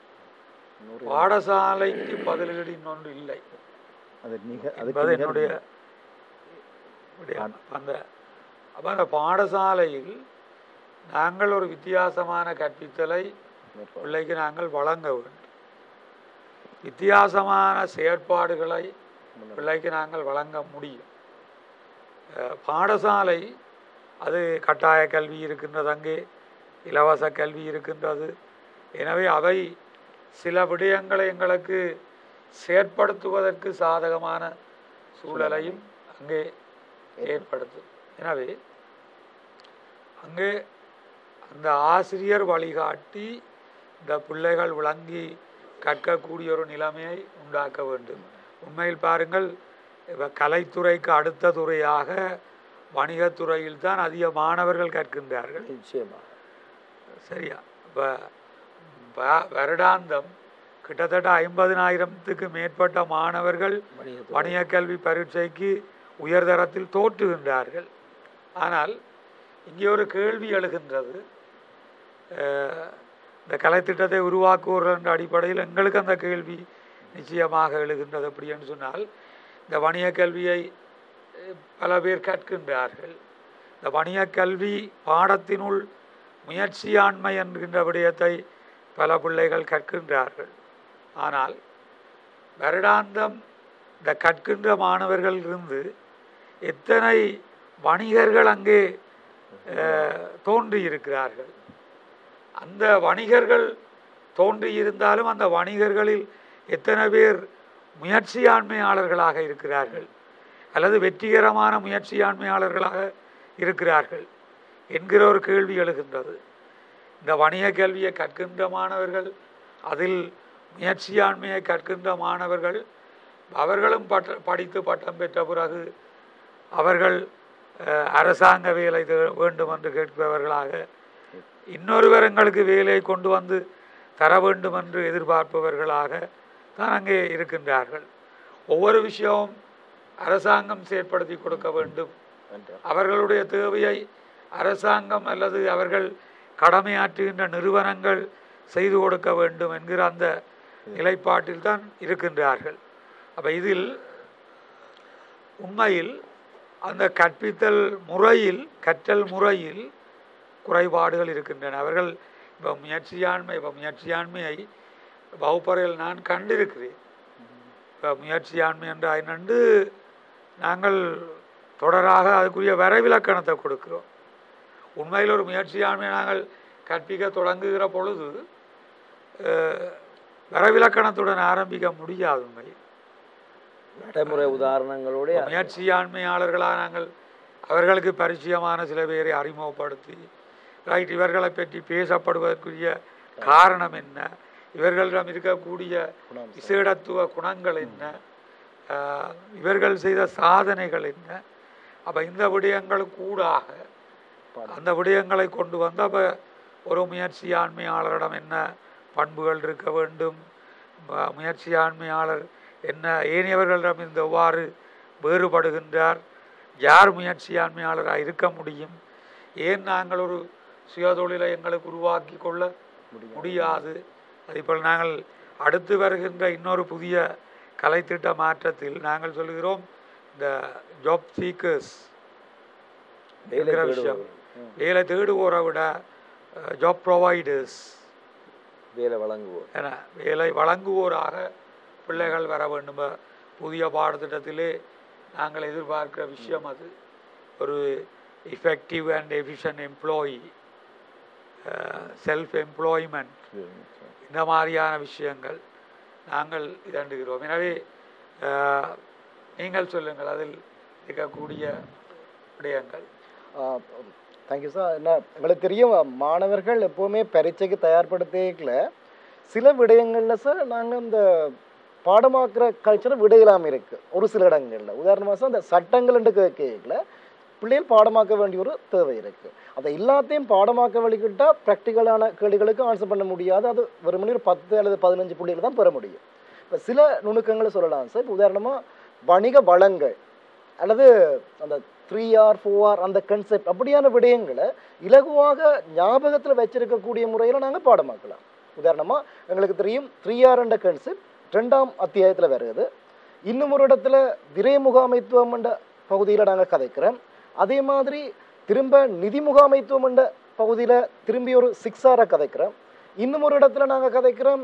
பாடசாலைக்கு பதிலீடு இன்னொன்று இல்லை அது நிக என்பது அதுக்கு என்னுடைய நிகர் விடயம். அந்த அப்போ அந்த பாடசாலையில் நாங்கள் ஒரு வித்தியாசமான கற்பித்தலை பிள்ளைக்கு நாங்கள் வழங்க வேண்டும் வித்தியாசமான செயற்பாடுகளை பிள்ளைக்கு நாங்கள் வழங்க முடியும் அஹ், பாடசாலை அது கட்டாய கல்வி இருக்கின்றது அங்கே இலவச கல்வி இருக்கின்றது எனவே அவை சில விடயங்களை எங்களுக்கு செயற்படுத்துவதற்கு சாதகமான சூழலையும் அங்கே ஏற்படுத்தும் எனவே அங்கே அந்த ஆசிரியர் வழிகாட்டி இந்த பிள்ளைகள் விளங்கி கற்கக்கூடிய ஒரு நிலைமையை உண்டாக்க வேண்டும் உண்மையில் பாருங்கள் இப்போ கலைத்துறைக்கு அடுத்த துறையாக வணிகத்துறையில் தான் அதிக மாணவர்கள் கற்கின்றார்கள் நிச்சயமா சரியா இப்போ வருடாந்தம் கிட்டத்தட்ட ஐம்பதினாயிரத்துக்கு மேற்பட்ட மாணவர்கள் வணிகத்துறை. வணிக கல்வி பரீட்சைக்கு உயர்தரத்தில் தோற்றுகின்றார்கள் ஆனால் இங்கே ஒரு கேள்வி எழுகின்றது அஹ், இந்த கலைத்திட்டத்தை உருவாக்குவோர்கள் என்ற அடிப்படையில் எங்களுக்கு அந்த கேள்வி நிச்சயமாக எழுகின்றது அப்படின்னு சொன்னால் இந்த வணிக கல்வியை அஹ், பல பேர் கற்கின்றார்கள் இந்த வணிக கல்வி பாடத்தினுள் முயற்சியாண்மை என்கின்ற விடயத்தை பல பிள்ளைகள் கற்கின்றார்கள் ஆனால் வருடாந்தம் இந்த கற்கின்ற மாணவர்களிலிருந்து எத்தனை வணிகர்கள் அங்கே அஹ், தோன்றியிருக்கிறார்கள் அந்த வணிகர்கள் தோன்றியிருந்தாலும் அந்த வணிகர்களில் எத்தனை பேர் முயற்சியாண்மையாளர்களாக இருக்கிறார்கள் அல்லது வெற்றிகரமான முயற்சியாண்மையாளர்களாக இருக்கிறார்கள் என்கிற ஒரு கேள்வி எழுகின்றது இந்த வணிக கல்வியை கற்கின்ற மாணவர்கள் அதில் முயற்சியாண்மையை கற்கின்ற மாணவர்கள் அவர்களும் பட்ட படித்து பட்டம் பெற்ற பிறகு அவர்கள் அஹ், அரசாங்க வேலை தே- வேண்டும் என்று கேட்பவர்களாக இன்னொருவர் எங்களுக்கு வேலையை கொண்டு வந்து தர வேண்டும் என்று எதிர்பார்ப்பவர்களாக தான் அங்கே இருக்கின்றார்கள் ஒவ்வொரு விஷயமும் அரசாங்கம் செயற்படுத்தி கொடுக்க வேண்டும் அவர்களுடைய தேவையை அரசாங்கம் அல்லது அவர்கள் கடமையாற்றுகின்ற நிறுவனங்கள் செய்து கொடுக்க வேண்டும் என்கிற அந்த நிலைப்பாட்டில் தான் இருக்கின்றார்கள் அப்போ இதில் உண்மையில் அந்த கற்பித்தல் முறையில் கற்றல் முறையில் குறைபாடுகள் இருக்கின்றன அவர்கள் இப்போ முயற்சியாண்மை இப்போ முயற்சியாண்மையை வகுப்பறையில் நான் கண்டிருக்கிறேன் இப்போ முயற்சியாண்மை என்ற என்னண்டு நாங்கள் தொடராக அதுக்குரிய வரைவிலக்கணத்தை கொடுக்கிறோம் உண்மையில் ஒரு முயற்சியாண்மையை நாங்கள் கற்பிக்க தொடங்குகிற பொழுது அஹ், வரைவிலக்கணத்துடன் ஆரம்பிக்க முடியாது உண்மையில் நடைமுறை உதாரணங்களோட முயற்சியாண்மையாளர்களாக நாங்கள் அவர்களுக்கு பரிச்சயமான சில பேரை அறிமுகப்படுத்தி ரைட் இவர்களை பற்றி பேசப்படுவதற்குரிய காரணம் என்ன இவர்களிடம் இருக்கக்கூடிய விசேடத்துவ குணங்கள் என்ன ஆஹ், இவர்கள் செய்த சாதனைகள் என்ன அப்போ இந்த விடயங்கள் கூடாக அந்த விடயங்களை கொண்டு வந்து அப்போ ஒரு முயற்சியாண்மையாளரிடம் என்ன பண்புகள் இருக்க வேண்டும் ம- முயற்சியாண்மையாளர் என்ன ஏனையவர்களிடம் இந்த எவ்வாறு வேறுபடுகின்றார் யார் முயற்சியாண்மையாளராக இருக்க முடியும் ஏன் நாங்கள் ஒரு சுயதொழிலை எங்களுக்கு உருவாக்கி கொள்ள முடியாது அதேபோல் நாங்கள் அடுத்து வருகின்ற இன்னொரு புதிய கலைத்திட்ட மாற்றத்தில் நாங்கள் சொல்கிறோம் இந்த ஜாப் சீக்கர்ஸ் வேலை என்கிற விஷயம் தேடுபவர்கள். வேலை தேடுவோரை விட ஜாப் ப்ரொவைடர்ஸ் வேலை வழங்குவோர் என வேலை வழங்குவோராக பிள்ளைகள் வர வேண்டும் புதிய பாடத்திட்டத்திலே நாங்கள் எதிர்பார்க்கிற விஷயம் அது ஒரு effective and efficient employee self employment இந்த மாதிரியான விஷயங்கள் நாங்கள் இதண்டுகிறோம் எனவே அஹ், நீங்கள் சொல்லுங்கள் அதில் இருக்கக்கூடிய விடயங்கள் ஆஹ் தேங்க்யூ சார் என்ன எங்களுக்கு தெரியும் மாணவர்கள் எப்போவுமே பரீட்சைக்கு தயார்படுத்திக்கல சில விடயங்களில் சார் நாங்கள் இந்த பாடமாக்குற கல்ச்சரை விடையிலாமல் இருக்குது ஒரு சில இடங்களில் உதாரணமாக சார் இந்த சட்டங்கள் என்று கேட்கல பிள்ளைகள் பாடமாக்க வேண்டிய ஒரு தேவை இருக்குது அதை எல்லாத்தையும் பாடமாக்க வழிகிட்டால் ப்ராக்டிக்கலான கேள்விகளுக்கு ஆன்சர் பண்ண முடியாது அது வெறுமனே ஒரு பத்து அல்லது பதினஞ்சு புள்ளிகள் தான் பெற முடியும் இப்போ சில நுணுக்கங்களை சொல்லலாம் சார் இப்போ உதாரணமாக வணிக வளங்கள் அல்லது அந்த த்ரீ ஆர் ஃபோர் ஆர் அந்த கன்செப்ட் அப்படியான விடயங்களை இலகுவாக ஞாபகத்தில் வச்சிருக்கக்கூடிய முறையில் நாங்கள் பாடமாக்கலாம் உதாரணமாக எங்களுக்கு தெரியும் த்ரீ ஆர் என்ற கன்செப்ட் ரெண்டாம் அத்தியாயத்தில் வருது இன்னும் ஒரு இடத்துல விரை முகாமைத்துவம் என்ற பகுதியில் நாங்கள் கதைக்கிறோம் அதே மாதிரி திரும்ப நிதி முகாமைத்துவம் என்ற பகுதியில் திரும்பி ஒரு சிக்ஸ் ஆரை கதைக்கிறோம் இன்னும் ஒரு இடத்துல நாங்கள் கதைக்கிறோம்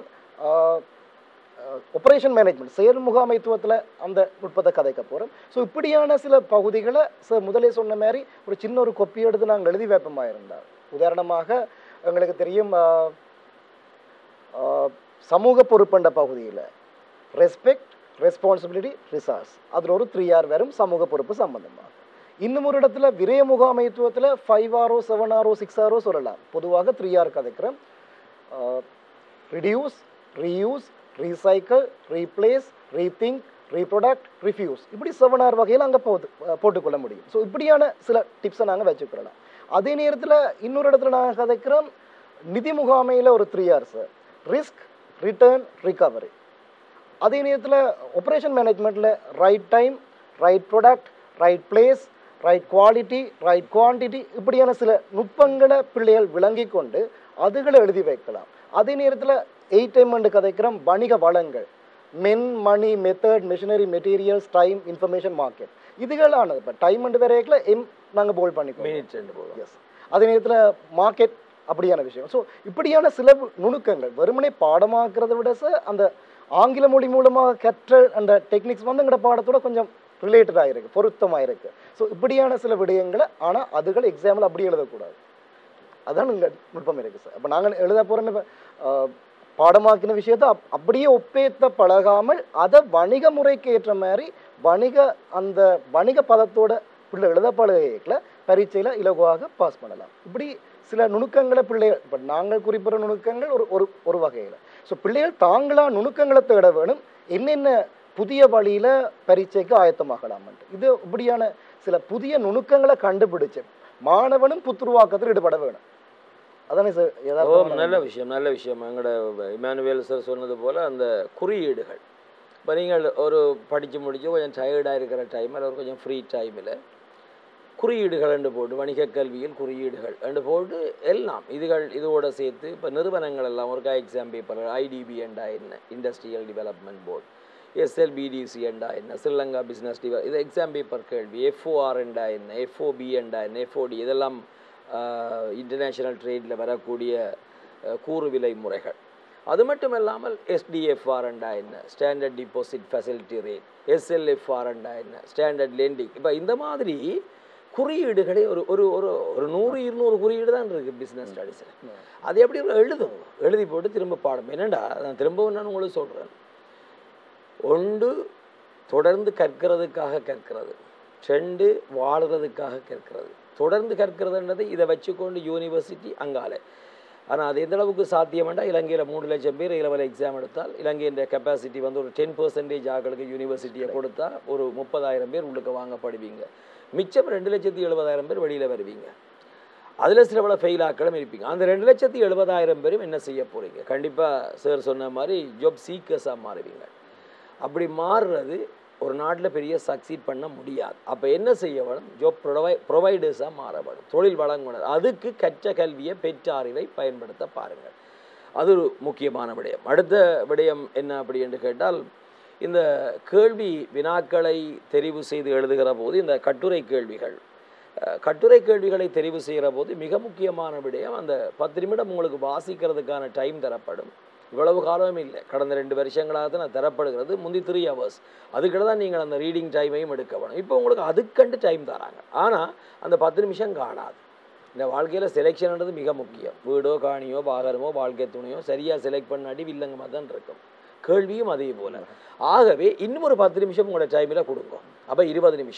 ஆப்ரேஷன் மேனேஜ்மெண்ட் செயல் முகாமைத்துவத்தில் அந்த நுட்பத்தை கதைக்க போகிறோம் ஸோ இப்படியான சில பகுதிகளை சார் முதலே சொன்ன மாதிரி ஒரு சின்ன ஒரு கொப்பி எடுத்து நாங்கள் எழுதி வைப்பமாக இருந்தால் உதாரணமாக எங்களுக்கு தெரியும் ஆஹ், ஆஹ், சமூக பொறுப்பண்ட பகுதியில் ரெஸ்பெக்ட் ரெஸ்பான்சிபிலிட்டி ரிசார்ஸ் அதில் ஒரு த்ரீ ஆர் வரும் சமூக பொறுப்பு சம்பந்தமாக இன்னும் ஒரு இடத்துல விரய முகாமைத்துவத்தில் ஃபைவ் ஆரோ செவன் ஆரோ சிக்ஸ் ஆரோ சொல்லலாம் பொதுவாக த்ரீ ஆர் கதைக்கிறோம் reduce reuse recycle replace rethink reproduct refuse இப்படி செவன் ஆர் வகையில் அங்கே போட்டு அஹ் போட்டுக்கொள்ள முடியும் ஸோ இப்படியான சில டிப்ஸை நாங்கள் வச்சுக்கிறலாம் அதே நேரத்தில் இன்னொரு இடத்துல நாங்கள் கதைக்கிறோம் நிதி முகாமையில் ஒரு three Rs risk return recovery அதே நேரத்தில் ஆப்ரேஷன் மேனேஜ்மெண்ட்டில் right time right product right place right quality right quantity இப்படியான சில நுட்பங்களை பிள்ளைகள் விளங்கி கொண்டு அதுகளை எழுதி வைக்கலாம் அதே நேரத்தில் எயிட் டைம் கதைக்கிறோம் வணிக வளங்கள் men money method machinery materials time information market இதுகளானது இப்போ டைம் அண்ட் வரைக்கில் எம் நாங்கள் போல் பண்ணிக்கோ மினிட்ஸ் ரெண்டு போதும் எஸ் அதே நேரத்தில் மார்க்கெட் அப்படியான விஷயம் ஸோ இப்படியான சில வு- நுணுக்கங்கள் வெறுமனே பாடமாக்குறதை விட சார் அந்த ஆங்கில மொழி மூலமாக கற்ற அந்த டெக்னிக்ஸ் வந்து எங்களோட பாடத்தோட கொஞ்சம் ரிலேட்டடாக இருக்கு பொருத்தமாக இருக்கு ஸோ இப்படியான சில விடயங்களை ஆனால் அதுகள் எக்ஸாமில் அப்படி எழுதக்கூடாது அதான் இங்கே நுட்பம் இருக்கு சார் அப்போ நாங்கள் எழுத போகிறோம் இப்போ பாடமாக்கின விஷயத்தை அப் அப்படியே ஒப்பேத்த பழகாமல் அதை வணிக முறைக்கு ஏற்ற மாதிரி வணிக அந்த வணிக பதத்தோட பிள்ளை எழுத பழகிக்கல பரீட்சையில் இலகுவாக பாஸ் பண்ணலாம் இப்படி சில நுணுக்கங்களை பிள்ளைகள் இப்போ நாங்கள் குறிப்பிடுற நுணுக்கங்கள் ஒரு ஒரு ஒரு வகையில் ஸோ பிள்ளைகள் தாங்களா நுணுக்கங்களை தேட வேணும் என்னென்ன புதிய வழியில் பரீட்சைக்கு ஆயத்தமாகலாம்ன்ட்டு இது இப்படியான சில புதிய நுணுக்கங்களை கண்டுபிடிச்சு மாணவனும் புத்துருவாக்கத்தில் ஈடுபட வேணும் அதானே சார் ஓ யதார்த்தமான நல்ல விஷயம் நல்ல விஷயம் எங்களோட இமானுவேல் சார் சொன்னது போல் அந்த குறியீடுகள் இப்போ நீங்கள் ஒரு படித்து முடிச்சு கொஞ்சம் டயர்டாக இருக்கிற டைம் அல்லது ஒரு கொஞ்சம் ஃப்ரீ டைமில் குறியீடுகள் என்று போட்டு வணிக கல்வியில் குறியீடுகள் என்று போட்டு எல்லாம் இதுகள் இதோட சேர்த்து இப்போ நிறுவனங்கள் எல்லாம் ஒரு எக்ஸாம் பேப்பர் ஐடிபி என்றா என்ன இண்டஸ்ட்ரியல் டெவலப்மெண்ட் போர்டு எஸ்எல்பிடிசி என்றா என்ன ஸ்ரீலங்கா பிஸ்னஸ் டிவ இது எக்ஸாம் பேப்பர் கேள்வி எஃப்ஓஆர் என்றா என்ன எஃப்ஓபி என்றா என்ன எஃப்ஓடி இதெல்லாம் இன்டர்நேஷ்னல் ட்ரேடில் வரக்கூடிய அஹ், கூறு விலை முறைகள் அது மட்டும் இல்லாமல் எஸ்டிஎஃப்ஆர் என்றா என்ன standard deposit facility rate SLFR என்றா என்ன ஸ்டாண்டர்ட் லெண்டிங் இப்போ இந்த மாதிரி குறியீடுகளே ஒரு ஒரு ஒரு ஒரு நூறு இருநூறு குறியீடு தான் இருக்குது பிஸ்னஸ் ஸ்டடீஸில் அது எப்படி எழுதுங்க எழுதி போட்டு திரும்ப பாடம் என்னடா நான் திரும்பவும் நான் உங்களுக்கு சொல்கிறேன் ஒன்று தொடர்ந்து கற்கிறதுக்காக கற்கிறது ரெண்டு வாழுறதுக்காக கற்கிறது தொடர்ந்து கற்கிறதுன்றது இதை வச்சுக்கொண்டு யூனிவர்சிட்டி அங்காலே ஆனால் அது எந்த அளவுக்கு சாத்தியம்னா இலங்கையில் மூணு லட்சம் பேர் இளவல் எக்ஸாம் எடுத்தால் இலங்கையின் கெப்பாசிட்டி வந்து ஒரு டென் பர்சன்டேஜ் ஆக்களுக்கு யூனிவர்சிட்டியை கொடுத்தா ஒரு முப்பதாயிரம் பேர் உள்ளுக்கு வாங்கப்படுவீங்க மிச்சம் ரெண்டு லட்சத்தி எழுபதாயிரம் பேர் வெளியில் வருவீங்க அதில் சில பல ஃபெயில் ஆக்களும் இருப்பீங்க அந்த ரெண்டு லட்சத்தி எழுபதாயிரம் பேரும் என்ன செய்ய போகிறீங்க கண்டிப்பாக சார் சொன்ன மாதிரி ஜாப் சீக்கர்ஸாக மாறுவீங்க அப்படி மாறுறது ஒரு நாட்டில் பெரிய சக்சீட் பண்ண முடியாது அப்போ என்ன செய்ய வேணும் ஜாப் ப்ரொவை ப்ரொவைடர்ஸாக மாற வேணும் தொழில் வழங்குனர் அதுக்கு கற்ற கல்வியை பெற்ற அறிவை பயன்படுத்த பாருங்கள் அது ஒரு முக்கியமான விடயம் அடுத்த விடயம் என்ன அப்படி என்று கேட்டால் இந்த கேள்வி வினாக்களை தெரிவு செய்து எழுதுகிற போது இந்த கட்டுரை கேள்விகள் அஹ், கட்டுரை கேள்விகளை தெரிவு செய்கிற போது மிக முக்கியமான விடயம் அந்த பத்து நிமிடம் உங்களுக்கு வாசிக்கிறதுக்கான டைம் தரப்படும் இவ்வளவு காலமும் இல்லை கடந்த ரெண்டு வருஷங்களாக தான் நான் தரப்படுகிறது முந்தி த்ரீ ஹவர்ஸ் அதுக்கிட்ட தான் நீங்கள் அந்த ரீடிங் டைமையும் எடுக்க வேணும் இப்போ உங்களுக்கு அதுக்கண்டு டைம் தராங்க ஆனால் அந்த பத்து நிமிஷம் காணாது இந்த வாழ்க்கையில் செலெக்ஷன்ன்றது மிக முக்கியம் வீடோ காணியோ வாகனமோ வாழ்க்கை துணையோ சரியாக செலக்ட் பண்ணாட்டி வில்லங்கமாக தான் இருக்கும் கேள்வியும் அதே போல் ஆகவே இன்னும் ஒரு பத்து நிமிஷம் உங்களோட டைமில் கொடுங்க அப்போ இருபது நிமிஷம்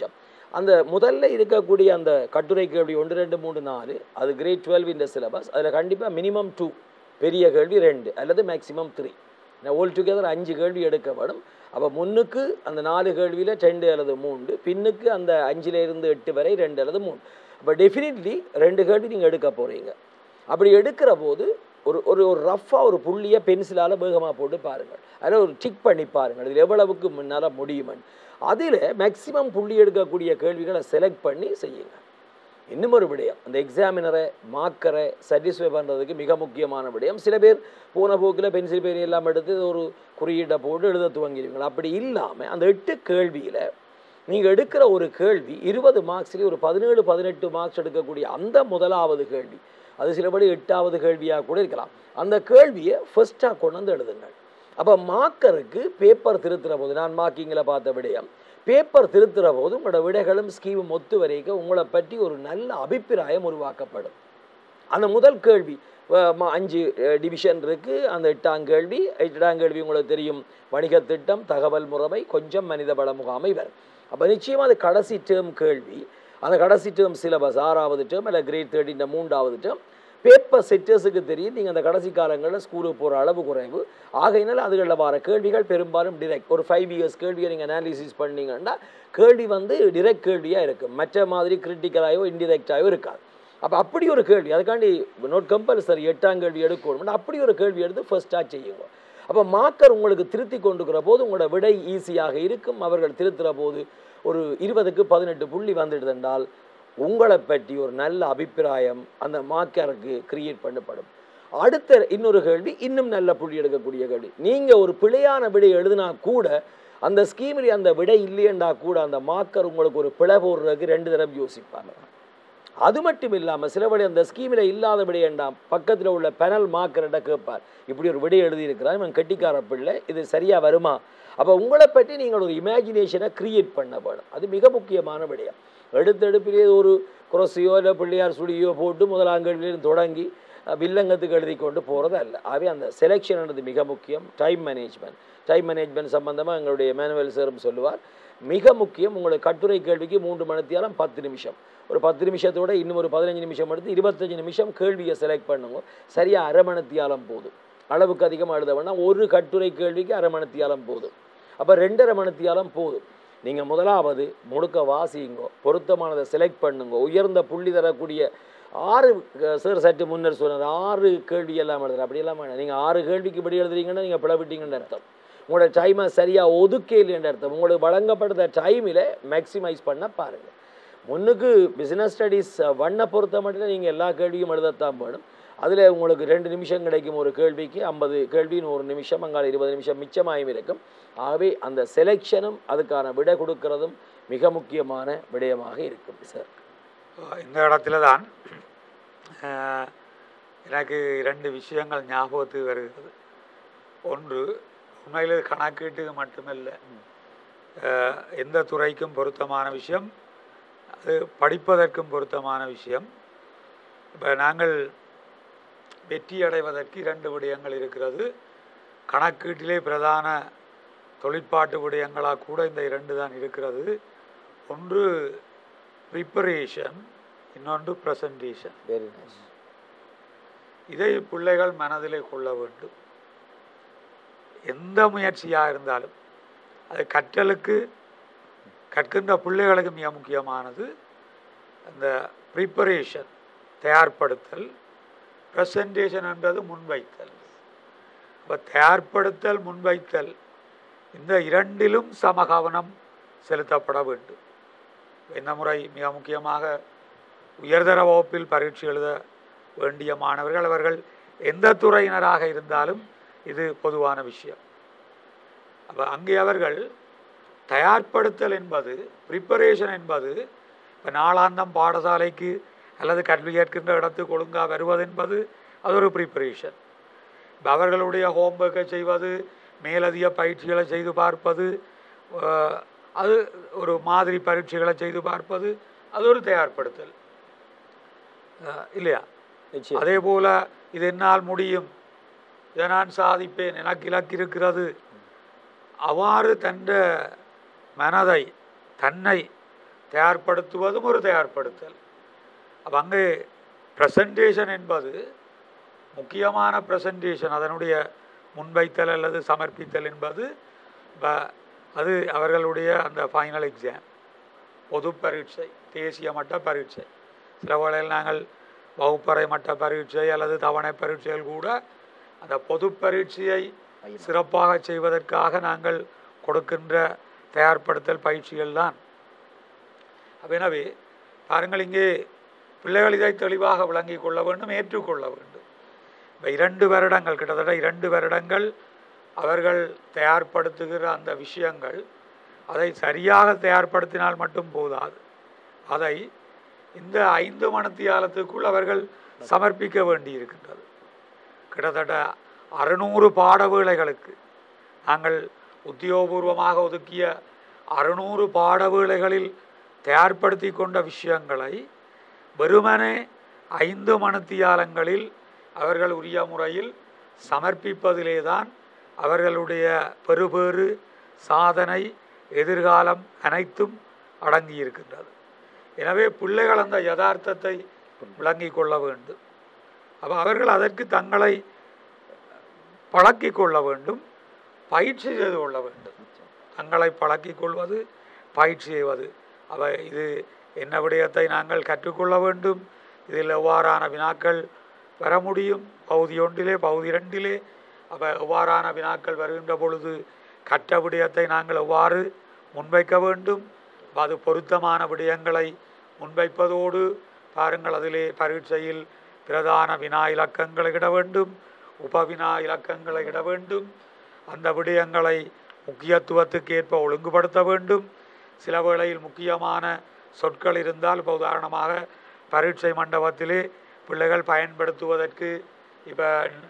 அந்த முதல்ல இருக்கக்கூடிய அந்த கட்டுரை கேள்வி ஒன்று ரெண்டு மூணு நாலு அது கிரேட் டுவெல் இந்த சிலபஸ் அதில் கண்டிப்பாக மினிமம் டூ பெரிய கேள்வி ரெண்டு அல்லது மேக்ஸிமம் த்ரீ ஓல் டுகெதர் அஞ்சு கேள்வி எடுக்கப்படும் அப்போ முன்னுக்கு அந்த நாலு கேள்வியில் ரெண்டு அல்லது மூன்று பின்னுக்கு அந்த அஞ்சுல இருந்து எட்டு வரை ரெண்டு அல்லது மூணு அப்போ டெஃபினெட்லி ரெண்டு கேள்வி நீங்கள் எடுக்க போகிறீங்க அப்படி எடுக்கிற போது ஒரு ஒரு ஒரு ரஃப்பாக ஒரு புள்ளியை பென்சிலால் வேகமாக போட்டு பாருங்கள் அதில் ஒரு டிக் பண்ணி பாருங்கள் இதில் எவ்வளவுக்கு முன்னால் முடியுமன் அதில் மேக்ஸிமம் புள்ளி எடுக்கக்கூடிய கேள்விகளை செலக்ட் பண்ணி செய்யுங்க இன்னும் ஒரு விடயம் அந்த எக்ஸாமினரை மார்க்கரை சாட்டிஸ்ஃபை பண்ணுறதுக்கு மிக முக்கியமான விடயம் சில பேர் போன போக்கில் பென்சில் பேர் எல்லாம் எடுத்து ஒரு குறியீட்டை போட்டு எழுத துவங்கிடுவீங்க அப்படி இல்லாமல் அந்த எட்டு கேள்வியில் நீங்கள் எடுக்கிற ஒரு கேள்வி இருபது மார்க்ஸ்லேயே ஒரு பதினேழு பதினெட்டு மார்க்ஸ் எடுக்கக்கூடிய அந்த முதலாவது கேள்வி அது சிலபடி எட்டாவது கேள்வியாக கூட இருக்கலாம் அந்த கேள்வியை ஃபர்ஸ்ட்டாக கொண்டு வந்து எழுதுங்கள் அப்போ மார்க்கருக்கு பேப்பர் திருத்துற போது நான் மார்க்கிங்கில் பார்த்த விடயம் பேப்பர் திருத்துற போது உங்களோட விடைகளும் ஸ்கீமும் ஒத்து வரைக்கும் உங்களை பற்றி ஒரு நல்ல அபிப்பிராயம் உருவாக்கப்படும் அந்த முதல் கேள்வி அஹ், ம- அஞ்சு டிவிஷன் இருக்குது அந்த எட்டாம் கேள்வி எட்டாம் கேள்வி உங்களுக்கு தெரியும் வணிகத் திட்டம் தகவல் முறைமை கொஞ்சம் மனித வள முகாமை வரும் அப்போ நிச்சயமாக அது கடைசி டேர்ம் கேள்வி அந்த கடைசி டேர்ம் சிலபஸ் ஆறாவது டேர்ம் இல்லை கிரேட் தேர்ட்டின் மூன்றாவது டேர்ம் பேப்பர் செட்டர்ஸுக்கு தெரியும் நீங்கள் அந்த கடைசி காலங்களில் ஸ்கூலுக்கு போகிற அளவு குறைவு ஆகையினால அதுகளில் வர கேள்விகள் பெரும்பாலும் டிரெக்ட் ஒரு ஃபைவ் இயர்ஸ் கேள்வியை நீங்கள் அனாலிசிஸ் பண்ணீங்கன்னா கேள்வி வந்து டிரெக்ட் கேள்வியாக இருக்கும் மற்ற மாதிரி கிரிட்டிக்கலாகவோ இன்டிரெக்டாகவோ இருக்காது அப்போ அப்படி ஒரு கேள்வி அதுக்காண்டி நோட் கம்பல்சரி எட்டாம் கேள்வி எடுக்கணும் அப்படி ஒரு கேள்வி எடுத்து ஃபர்ஸ்ட்டாக செய்யுங்க அப்போ மார்க்கர் உங்களுக்கு திருத்தி கொண்டுக்கிற போது உங்களோட விடை ஈஸியாக இருக்கும் அவர்கள் திருத்துற போது ஒரு இருபதுக்கு பதினெட்டு புள்ளி வந்துடுது என்றால் உங்களை பற்றி ஒரு நல்ல அபிப்பிராயம் அந்த மார்க்கருக்கு கிரியேட் பண்ணப்படும் அடுத்த இன்னொரு கேள்வி இன்னும் நல்ல புள்ளி எடுக்கக்கூடிய கேள்வி நீங்கள் ஒரு பிழையான விடை எழுதினா கூட அந்த ஸ்கீமில் அந்த விடை இல்லையண்டா கூட அந்த மார்க்கர் உங்களுக்கு ஒரு பிழை போடுறதுக்கு ரெண்டு தடவை யோசிப்பாங்க அது மட்டும் இல்லாமல் சில விடை அந்த ஸ்கீமில் இல்லாத விடையண்டாம் பக்கத்தில் உள்ள பெனல் மார்க்கர்கிட்ட கேட்பார் இப்படி ஒரு விடை எழுதியிருக்கிறார் இவன் கெட்டிக்கார பிள்ளை இது சரியாக வருமா அப்போ உங்களை பற்றி நீங்கள் ஒரு இமேஜினேஷனை கிரியேட் பண்ண வேணும் அது மிக முக்கியமான விடயம் எடுத்தெடுப்பிலே ஒரு குரசையோ இல்லை பிள்ளையார் சுழியோ போட்டு முதலாங்கல்லிருந்து தொடங்கி அஹ், வில்லங்கத்துக்கு எழுதி கொண்டு போகிறது அல்ல ஆகவே அந்த செலெக்ஷன்ன்றது மிக முக்கியம் டைம் மேனேஜ்மெண்ட் டைம் மேனேஜ்மெண்ட் சம்பந்தமாக எங்களுடைய மேனுவல் சாரும் சொல்லுவார் மிக முக்கியம் உங்களுக்கு கட்டுரை கேள்விக்கு மூன்று மணித்தியாலம் பத்து நிமிஷம் ஒரு பத்து நிமிஷத்தோட இன்னும் ஒரு பதினஞ்சு நிமிஷம் எடுத்து இருபத்தஞ்சு நிமிஷம் கேள்வியை செலக்ட் பண்ணுங்க சரியாக அரை மணித்தியாலம் போதும் அளவுக்கு அதிகமாக எழுத வேணாம் ஒரு கட்டுரை கேள்விக்கு அரை மணித்தியாலம் போதும் அப்போ ரெண்டரை மணித்தியாலம் போதும் நீங்கள் முதலாவது முழுக்க வாசியுங்கோ பொருத்தமானதை செலக்ட் பண்ணுங்க உயர்ந்த புள்ளி தரக்கூடிய ஆறு சார் சற்று முன்னர் சொன்னது ஆறு கேள்வி எல்லாம் எழுதுற அப்படியெல்லாம் வேணாம் நீங்கள் ஆறு கேள்விக்கு இப்படி எழுதுறீங்கன்னா நீங்கள் பிளவிட்டீங்கன்னு அர்த்தம் உங்களோட டைமை சரியாக ஒதுக்கே இல்லைன்ற அர்த்தம் உங்களுக்கு வழங்கப்படுற டைமில் மேக்ஸிமைஸ் பண்ண பாருங்கள் முன்னுக்கு பிஸ்னஸ் ஸ்டடீஸ் வண்ணை பொறுத்த மட்டும் நீங்கள் எல்லா கேள்வியும் எழுதத்தான் வேணும் அதில் உங்களுக்கு ரெண்டு நிமிஷம் கிடைக்கும் ஒரு கேள்விக்கு ஐம்பது கேள்வின்னு ஒரு நிமிஷம் அங்கால இருபது நிமிஷம் மிச்சமாயும் இருக்கும் ஆகவே அந்த செலெக்ஷனும் அதுக்கான விடை கொடுக்கறதும் மிக முக்கியமான விடயமாக இருக்கும் சார் இந்த இடத்துல தான் அஹ், எனக்கு இரண்டு விஷயங்கள் ஞாபகத்துக்கு வருகிறது ஒன்று உண்மையில் இது கணக்கீட்டுக்கு மட்டுமல்ல அஹ், எந்த துறைக்கும் பொருத்தமான விஷயம் அது படிப்பதற்கும் பொருத்தமான விஷயம் இப்போ நாங்கள் வெற்றி அடைவதற்கு இரண்டு விடயங்கள் இருக்கிறது கணக்கீட்டிலே பிரதான தொழிற்பாட்டு விடயங்களாக கூட இந்த இரண்டு தான் இருக்கிறது ஒன்று ப்ரிப்பரேஷன் இன்னொன்று ப்ரெசன்டேஷன் வெரி நைஸ் இதை பிள்ளைகள் மனதிலே கொள்ள வேண்டும் எந்த முயற்சியாக இருந்தாலும் அது கற்றலுக்கு கற்கின்ற பிள்ளைகளுக்கு மிக முக்கியமானது அந்த ப்ரிப்பரேஷன் தயார்படுத்தல் ப்ரெசன்டேஷன் என்றது முன்வைத்தல் அப்போ தயார்படுத்தல் முன்வைத்தல் இந்த இரண்டிலும் சமகவனம் செலுத்தப்பட வேண்டும் இந்த முறை மிக முக்கியமாக உயர்தர வகுப்பில் பரீட்சை எழுத வேண்டிய மாணவர்கள் அவர்கள் எந்த துறையினராக இருந்தாலும் இது பொதுவான விஷயம் அப்போ அங்கே அவர்கள் தயார்படுத்தல் என்பது ப்ரிப்பரேஷன் என்பது இப்போ நாளாந்தம் பாடசாலைக்கு அல்லது கல்வி கேட்கின்ற இடத்துக்கு ஒழுங்காக வருவது என்பது அது ஒரு ப்ரிப்பரேஷன் இப்போ அவர்களுடைய ஹோம்ஒர்க்கை செய்வது மேலதிக பயிற்சிகளை செய்து பார்ப்பது அஹ், அது ஒரு மாதிரி பரீட்சைகளை செய்து பார்ப்பது அது ஒரு தயார்படுத்தல் அஹ், இல்லையா நிச்சயம் அதே போல இது என்னால் முடியும் இதை நான் சாதிப்பேன் எனக்கு இலக்கு இருக்கிறது அவ்வாறு தந்த மனதை தன்னை தயார்படுத்துவதும் ஒரு தயார்படுத்தல் அப்போ அங்கே ப்ரெசன்டேஷன் என்பது முக்கியமான ப்ரெசன்டேஷன் அதனுடைய முன்வைத்தல் அல்லது சமர்ப்பித்தல் என்பது இப்போ அது அவர்களுடைய அந்த ஃபைனல் எக்ஸாம் பொது பரீட்சை தேசிய மட்ட பரீட்சை சில வேளையில் நாங்கள் வகுப்பறை மட்ட பரீட்சை அல்லது தவணை பரீட்சைகள் கூட அந்த பொது பரீட்சையை சிறப்பாக செய்வதற்காக நாங்கள் கொடுக்கின்ற தயார்படுத்தல் பயிற்சிகள் தான் எனவே பாருங்கள் இங்கே பிள்ளைகள் இதை தெளிவாக விளங்கிக் கொள்ள வேண்டும் ஏற்றுக்கொள்ள வேண்டும் இப்போ இரண்டு வருடங்கள் கிட்டத்தட்ட இரண்டு வருடங்கள் அவர்கள் தயார்படுத்துகிற அந்த விஷயங்கள் அதை சரியாக தயார்படுத்தினால் மட்டும் போதாது அதை இந்த ஐந்து மணத்தியாலத்துக்குள் அவர்கள் சமர்ப்பிக்க வேண்டியிருக்கின்றது கிட்டத்தட்ட அறுநூறு பாடவேளைகளுக்கு நாங்கள் உத்தியோகபூர்வமாக ஒதுக்கிய அறுநூறு பாடவேளைகளில் தயார்படுத்தி கொண்ட விஷயங்களை வெறுமனே ஐந்து மணத்தியாலங்களில் அவர்கள் உரிய முறையில் சமர்ப்பிப்பதிலே தான் அவர்களுடைய பெறுபேறு சாதனை எதிர்காலம் அனைத்தும் அடங்கியிருக்கின்றது எனவே பிள்ளைகள் அந்த யதார்த்தத்தை விளங்கிக் கொள்ள வேண்டும் அப்போ அவர்கள் அதற்கு தங்களை பழக்கிக் கொள்ள வேண்டும் பயிற்சி செய்து கொள்ள வேண்டும் தங்களை பழக்கிக் கொள்வது பயிற்சி செய்வது அவ இது என்ன விடயத்தை நாங்கள் கற்றுக்கொள்ள வேண்டும் இதில் எவ்வாறான வினாக்கள் வர முடியும் பகுதி ஒன்றிலே பகுதி இரண்டிலே அப்ப எவ்வாறான வினாக்கள் வருகின்ற பொழுது கற்ற விடயத்தை நாங்கள் எவ்வாறு முன்வைக்க வேண்டும் அப்ப அது பொருத்தமான விடயங்களை முன்வைப்பதோடு பாருங்கள் அதிலே பரீட்சையில் பிரதான வினா இலக்கங்களை இட வேண்டும் உபவினா இலக்கங்களை இட வேண்டும் அந்த விடயங்களை முக்கியத்துவத்துக்கு ஏற்ப ஒழுங்குபடுத்த வேண்டும் சில வேளையில் முக்கியமான சொற்கள் இருந்தால் இப்போ உதாரணமாக பரீட்சை மண்டபத்திலே பிள்ளைகள் பயன்படுத்துவதற்கு இப்போ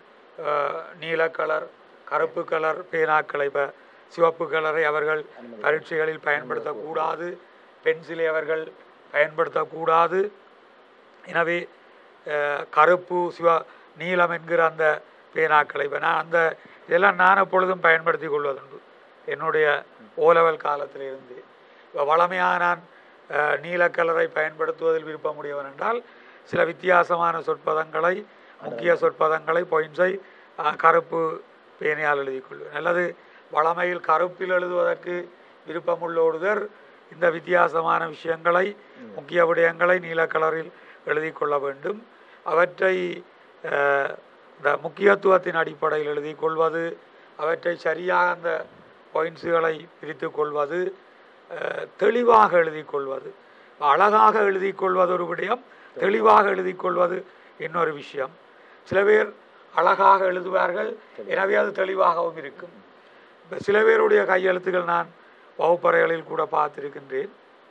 நீல கலர் கருப்பு கலர் பேனாக்களை இப்போ சிவப்பு கலரை அவர்கள் பரீட்சைகளில் பயன்படுத்தக்கூடாது பென்சிலை அவர்கள் பயன்படுத்தக்கூடாது எனவே அஹ், கருப்பு சிவ நீலம் என்கிற அந்த பேனாக்களை இப்போ நான் அந்த இதெல்லாம் நான் எப்பொழுதும் பயன்படுத்தி கொள்வதுண்டு என்னுடைய ஓலவல் காலத்திலிருந்து இப்போ வளமையாக நான் அஹ், நீல கலரை பயன்படுத்துவதில் விருப்பமுடையவன் என்றால் சில வித்தியாசமான சொற்பதங்களை முக்கிய சொற்பதங்களை பாயிண்ட்ஸை கருப்பு பேனையால் எழுதிக் கொள்வேன் அல்லது வளமையில் கருப்பில் எழுதுவதற்கு விருப்பமுள்ளோடுதர் இந்த வித்தியாசமான விஷயங்களை முக்கிய விடயங்களை நீல கலரில் எழுதி கொள்ள வேண்டும் அவற்றை அஹ், இந்த முக்கியத்துவத்தின் அடிப்படையில் எழுதி கொள்வது அவற்றை சரியாக அந்த பாயிண்ட்ஸுகளை பிரித்து கொள்வது அஹ், தெளிவாக எழுதி கொள்வது அழகாக எழுதி கொள்வது ஒரு விடயம் தெளிவாக எழுதி கொள்வது இன்னொரு விஷயம் சில பேர் அழகாக எழுதுவார்கள் எனவே அது தெளிவாகவும் இருக்கும் இப்போ சில பேருடைய கையெழுத்துக்கள் நான் வகுப்பறைகளில் கூட பார்த்திருக்கின்றேன்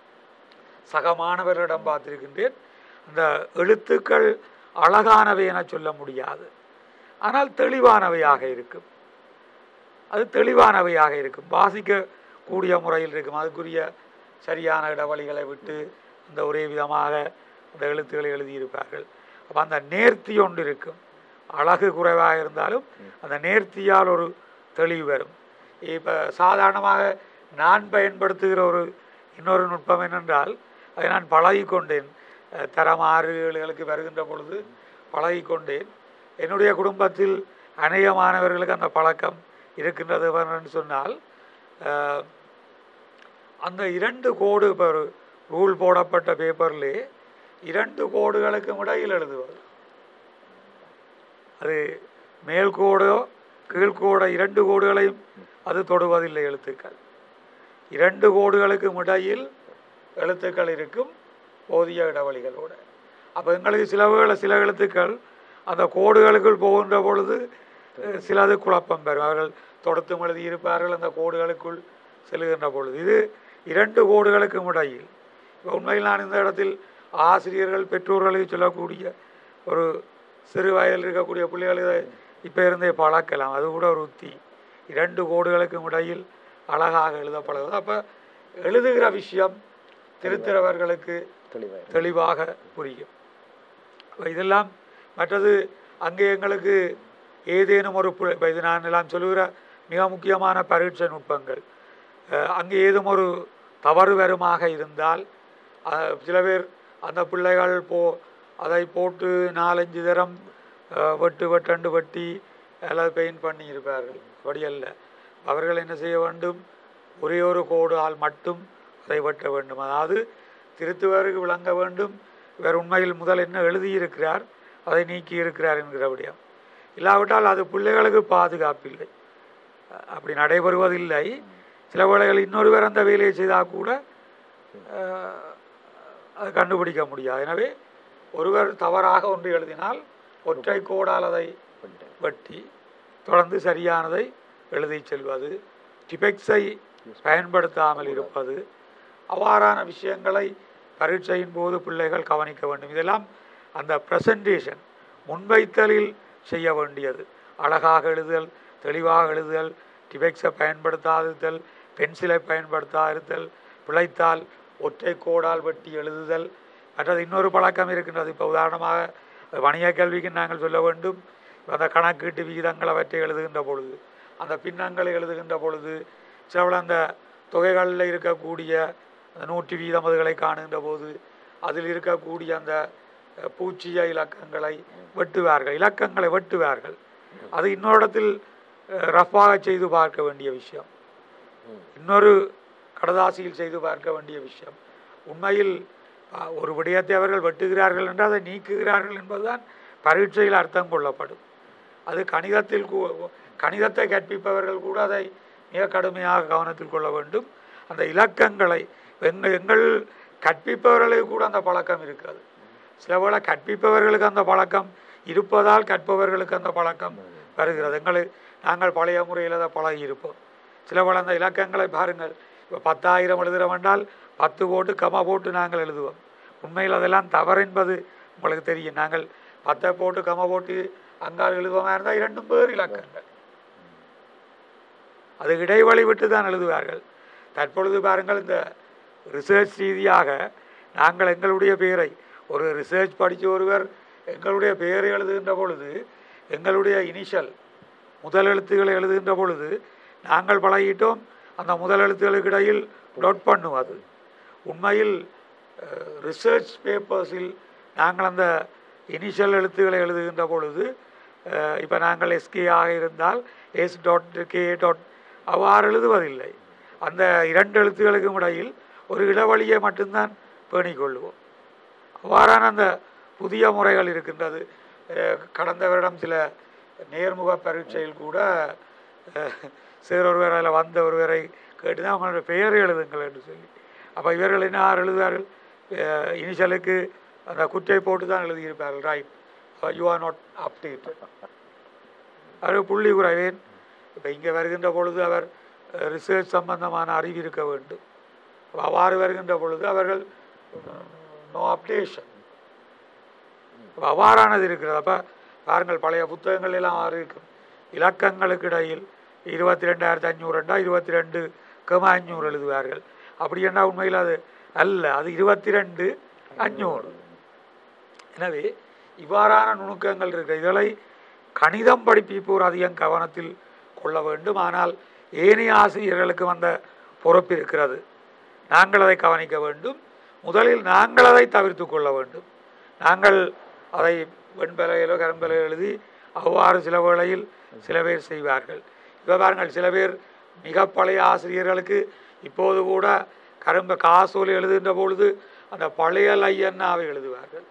சக மாணவர்களிடம் பார்த்திருக்கின்றேன் அந்த எழுத்துக்கள் அழகானவை என சொல்ல முடியாது ஆனால் தெளிவானவையாக இருக்கும் அது தெளிவானவையாக இருக்கும் வாசிக்கக்கூடிய முறையில் இருக்கும் அதுக்குரிய சரியான இடைவெளிகளை விட்டு அந்த ஒரே விதமாக அந்த எழுத்துக்களை எழுதியிருப்பார்கள் அப்போ அந்த நேர்த்தி ஒன்று இருக்கும் அழகு குறைவாக இருந்தாலும் அந்த நேர்த்தியால் ஒரு தெளிவு வரும் இப்போ சாதாரணமாக நான் பயன்படுத்துகிற ஒரு இன்னொரு நுட்பம் என்னென்றால் அதை நான் பழகிக்கொண்டேன் அஹ் தரம் ஆறு ஏழுகளுக்கு வருகின்ற பொழுது பழகிக்கொண்டேன் என்னுடைய குடும்பத்தில் அநேகமானவர்களுக்கு அந்த பழக்கம் இருக்கின்றது என்று சொன்னால் அஹ், அந்த இரண்டு கோடு இப்போ ஒரு ரூல் போடப்பட்ட பேப்பர்லே இரண்டு கோடுகளுக்கும் இடையில் எழுதுவது அது மேல் கோடோ கீழ்கோடோ இரண்டு கோடுகளையும் அது தொடுவதில்லை எழுத்துக்கள் இரண்டு கோடுகளுக்கும் இடையில் எழுத்துக்கள் இருக்கும் போதிய இடைவெளிகளோடு அப்போ எங்களுக்கு சில வேளை சில எழுத்துக்கள் அந்த கோடுகளுக்குள் போகின்ற பொழுது அஹ், சிலது குழப்பம் பெறும் அவர்கள் தொடர்த்தும் எழுதியிருப்பார்கள் அந்த கோடுகளுக்குள் செல்கின்ற பொழுது இது இரண்டு கோடுகளுக்கும் இடையில் இப்போ உண்மையில் நான் இந்த இடத்தில் ஆசிரியர்கள் பெற்றோர்களுக்கு சொல்லக்கூடிய ஒரு சிறு வயதில் இருக்கக்கூடிய பிள்ளைகள் இதை இப்போ இருந்தே பழக்கலாம் அது கூட ஒரு உத்தி இரண்டு கோடுகளுக்கும் இடையில் அழகாக எழுதப்படுவது அப்போ எழுதுகிற விஷயம் திருத்துறவர்களுக்கு தெளிவாக தெளிவாக புரியும் அப்ப இதெல்லாம் மற்றது அங்கே எங்களுக்கு ஏதேனும் ஒரு பு- இப்ப இது நான் எல்லாம் சொல்லுகிற மிக முக்கியமான பரீட்சை நுட்பங்கள் அஹ், அங்கே ஏதும் ஒரு தவறு வருமாக இருந்தால் அஹ், சில பேர் அந்த பிள்ளைகள் போ அதை போட்டு நாலஞ்சு தரம் அஹ், வெட்டு வெட்டண்டு வெட்டி அல்லது பெயிண்ட் பண்ணி இருப்பார்கள் அப்படி அல்ல அவர்கள் என்ன செய்ய வேண்டும் ஒரே ஒரு கோடால் மட்டும் அதை வெட்ட வேண்டும் அதாவது திருத்துவருக்கு விளங்க வேண்டும் இவர் உண்மையில் முதல் என்ன எழுதியிருக்கிறார் அதை நீக்கி இருக்கிறார் என்கிற விடயம் இல்லாவிட்டால் அது பிள்ளைகளுக்கு பாதுகாப்பில்லை அஹ் அப்படி நடைபெறுவதில்லை சில வேளைகள் இன்னொருவர் அந்த வேலையை செய்தால் கூட அஹ், அது கண்டுபிடிக்க முடியாது எனவே ஒருவர் தவறாக ஒன்று எழுதினால் ஒற்றை கோடால் அதை வெட்டி தொடர்ந்து சரியானதை எழுதி செல்வது டிபெக்ஸை பயன்படுத்தாமல் இருப்பது அவ்வாறான விஷயங்களை பரீட்சையின் போது பிள்ளைகள் கவனிக்க வேண்டும் இதெல்லாம் அந்த ப்ரெசன்டேஷன் முன்வைத்தலில் செய்ய வேண்டியது அழகாக எழுதுதல் தெளிவாக எழுதுதல் டிபெக்ஸை பயன்படுத்தாதிருத்தல் பென்சிலை பயன்படுத்தாதிருத்தல் பிழைத்தால் ஒற்றை கோடால் வெட்டி எழுதுதல் மற்றது இன்னொரு பழக்கம் இருக்கின்றது இப்போ உதாரணமாக வணிக கல்விக்கு நாங்கள் சொல்ல வேண்டும் அந்த கணக்கீட்டு விகிதங்கள் அவற்றை எழுதுகின்ற பொழுது அந்த பின்னங்களை எழுதுகின்ற பொழுது சிலவில் அந்த தொகைகளில் இருக்கக்கூடிய அந்த நூற்றி வீதம் அதுகளை காணுகின்ற போது அதில் இருக்கக்கூடிய அந்த அஹ், பூச்சிய இலக்கங்களை வெட்டுவார்கள் இலக்கங்களை வெட்டுவார்கள் அது இன்னொரு இடத்தில் அஹ், ரஃப்பாக செய்து பார்க்க வேண்டிய விஷயம் இன்னொரு கடதாசியில் செய்து பார்க்க வேண்டிய விஷயம் உண்மையில் அஹ், ஒரு விடயத்தை அவர்கள் வெட்டுகிறார்கள் என்று அதை நீக்குகிறார்கள் என்பதுதான் பரீட்சையில் அர்த்தம் கொள்ளப்படும் அது கணிதத்தில் கூ- கணிதத்தை கற்பிப்பவர்கள் கூட அதை மிக கடுமையாக கவனத்தில் கொள்ள வேண்டும் அந்த இலக்கங்களை எங்கள் எங்கள் கற்பிப்பவர்களுக்கு கூட அந்த பழக்கம் இருக்கிறது சில வேளை கற்பிப்பவர்களுக்கு அந்த பழக்கம் இருப்பதால் கற்பவர்களுக்கு அந்த பழக்கம் வருகிறது எங்களை நாங்கள் பழைய முறையில் அதை பழகி இருப்போம் சில வேளை அந்த இலக்கங்களை பாருங்கள் இப்போ பத்தாயிரம் எழுதுகிறோம் என்றால் பத்து போட்டு கமா போட்டு நாங்கள் எழுதுவோம் உண்மையில் அதெல்லாம் தவறு என்பது உங்களுக்கு தெரியும் நாங்கள் பத்தை போட்டு கமா போட்டு அங்கால் எழுதுவோமா இருந்தால் இரண்டும் பேர் இலக்கங்கள் அது இடைவெளி விட்டு தான் எழுதுவார்கள் தற்பொழுது பாருங்கள் இந்த ரிசர்ச் ரீதியாக நாங்கள் எங்களுடைய பெயரை ஒரு ரிசர்ச் படித்த ஒருவர் எங்களுடைய பெயரை எழுதுகின்ற பொழுது எங்களுடைய இனிஷியல் முதல் எழுத்துக்களை எழுதுகின்ற பொழுது நாங்கள் பழகிட்டோம் அந்த முதல் எழுத்துக்களுக்கு இடையில் டொட் பண்ணுவது உண்மையில் ரிசர்ச் பேப்பர்ஸில் நாங்கள் அந்த இனிஷியல் எழுத்துக்களை எழுதுகின்ற பொழுது இப்போ நாங்கள் எஸ்கே ஆக இருந்தால் எஸ் டாட் கே டாட் அவ்வாறு எழுதுவதில்லை அந்த இரண்டு எழுத்துக்களுக்கும் இடையில் ஒரு இடைவெளியை மட்டும்தான் பேணிக் கொள்வோம் அவ்வாறான அந்த புதிய முறைகள் இருக்கின்றது அஹ் கடந்த வருடம் சில நேர்முக பரீட்சையில் கூட அஹ், சிலர் ஒருவர் அதில் வந்த ஒருவரை கேட்டு தான் அவங்களோட பெயரை எழுதுங்கள் என்று சொல்லி அப்போ இவர்கள் என்ன யார் எழுதுவார்கள் இனிஷியலுக்கு அந்த குற்றை போட்டு தான் எழுதியிருப்பார்கள் right you are not updated அவர் புள்ளி குறைவேன் இப்போ இங்கே வருகின்ற பொழுது அவர் ரிசர்ச் சம்பந்தமான அறிவு இருக்க வேண்டும் அப்ப அவ்வாறு வருகின்ற பொழுது அவர்கள் நோ அப்டேஷன் அவ்வாறானது இருக்கிறது அப்போ பாருங்கள் பழைய புத்தகங்கள் எல்லாம் ஆறு இருக்கும் இலக்கங்களுக்கு இடையில் இருபத்தி ரெண்டாயிரத்தி அஞ்சூறுண்டா இருபத்தி ரெண்டு கம அஞ்சூறு எழுதுவார்கள் அப்படி என்ன உண்மையில் அது அல்ல அது இருபத்தி ரெண்டு அஞ்சூறு எனவே இவ்வாறான நுணுக்கங்கள் இருக்கு இதனை கணிதம் படிப்பிப்போர் அதிகம் கவனத்தில் கொள்ள வேண்டும் ஆனால் ஏனைய ஆசிரியர்களுக்கு வந்த பொறுப்பு இருக்கிறது நாங்கள் அதை கவனிக்க வேண்டும் முதலில் நாங்கள் அதை தவிர்த்து கொள்ள வேண்டும் நாங்கள் அதை வெண்பலையிலோ கரும்பலையோ எழுதி அவ்வாறு சில வேளையில் சில பேர் செய்வார்கள் இப்போ பாருங்கள் சில பேர் மிக பழைய ஆசிரியர்களுக்கு இப்போது கூட கரும்ப காசோலை எழுதுகின்ற பொழுது அந்த பழைய லையன்னாவை எழுதுவார்கள்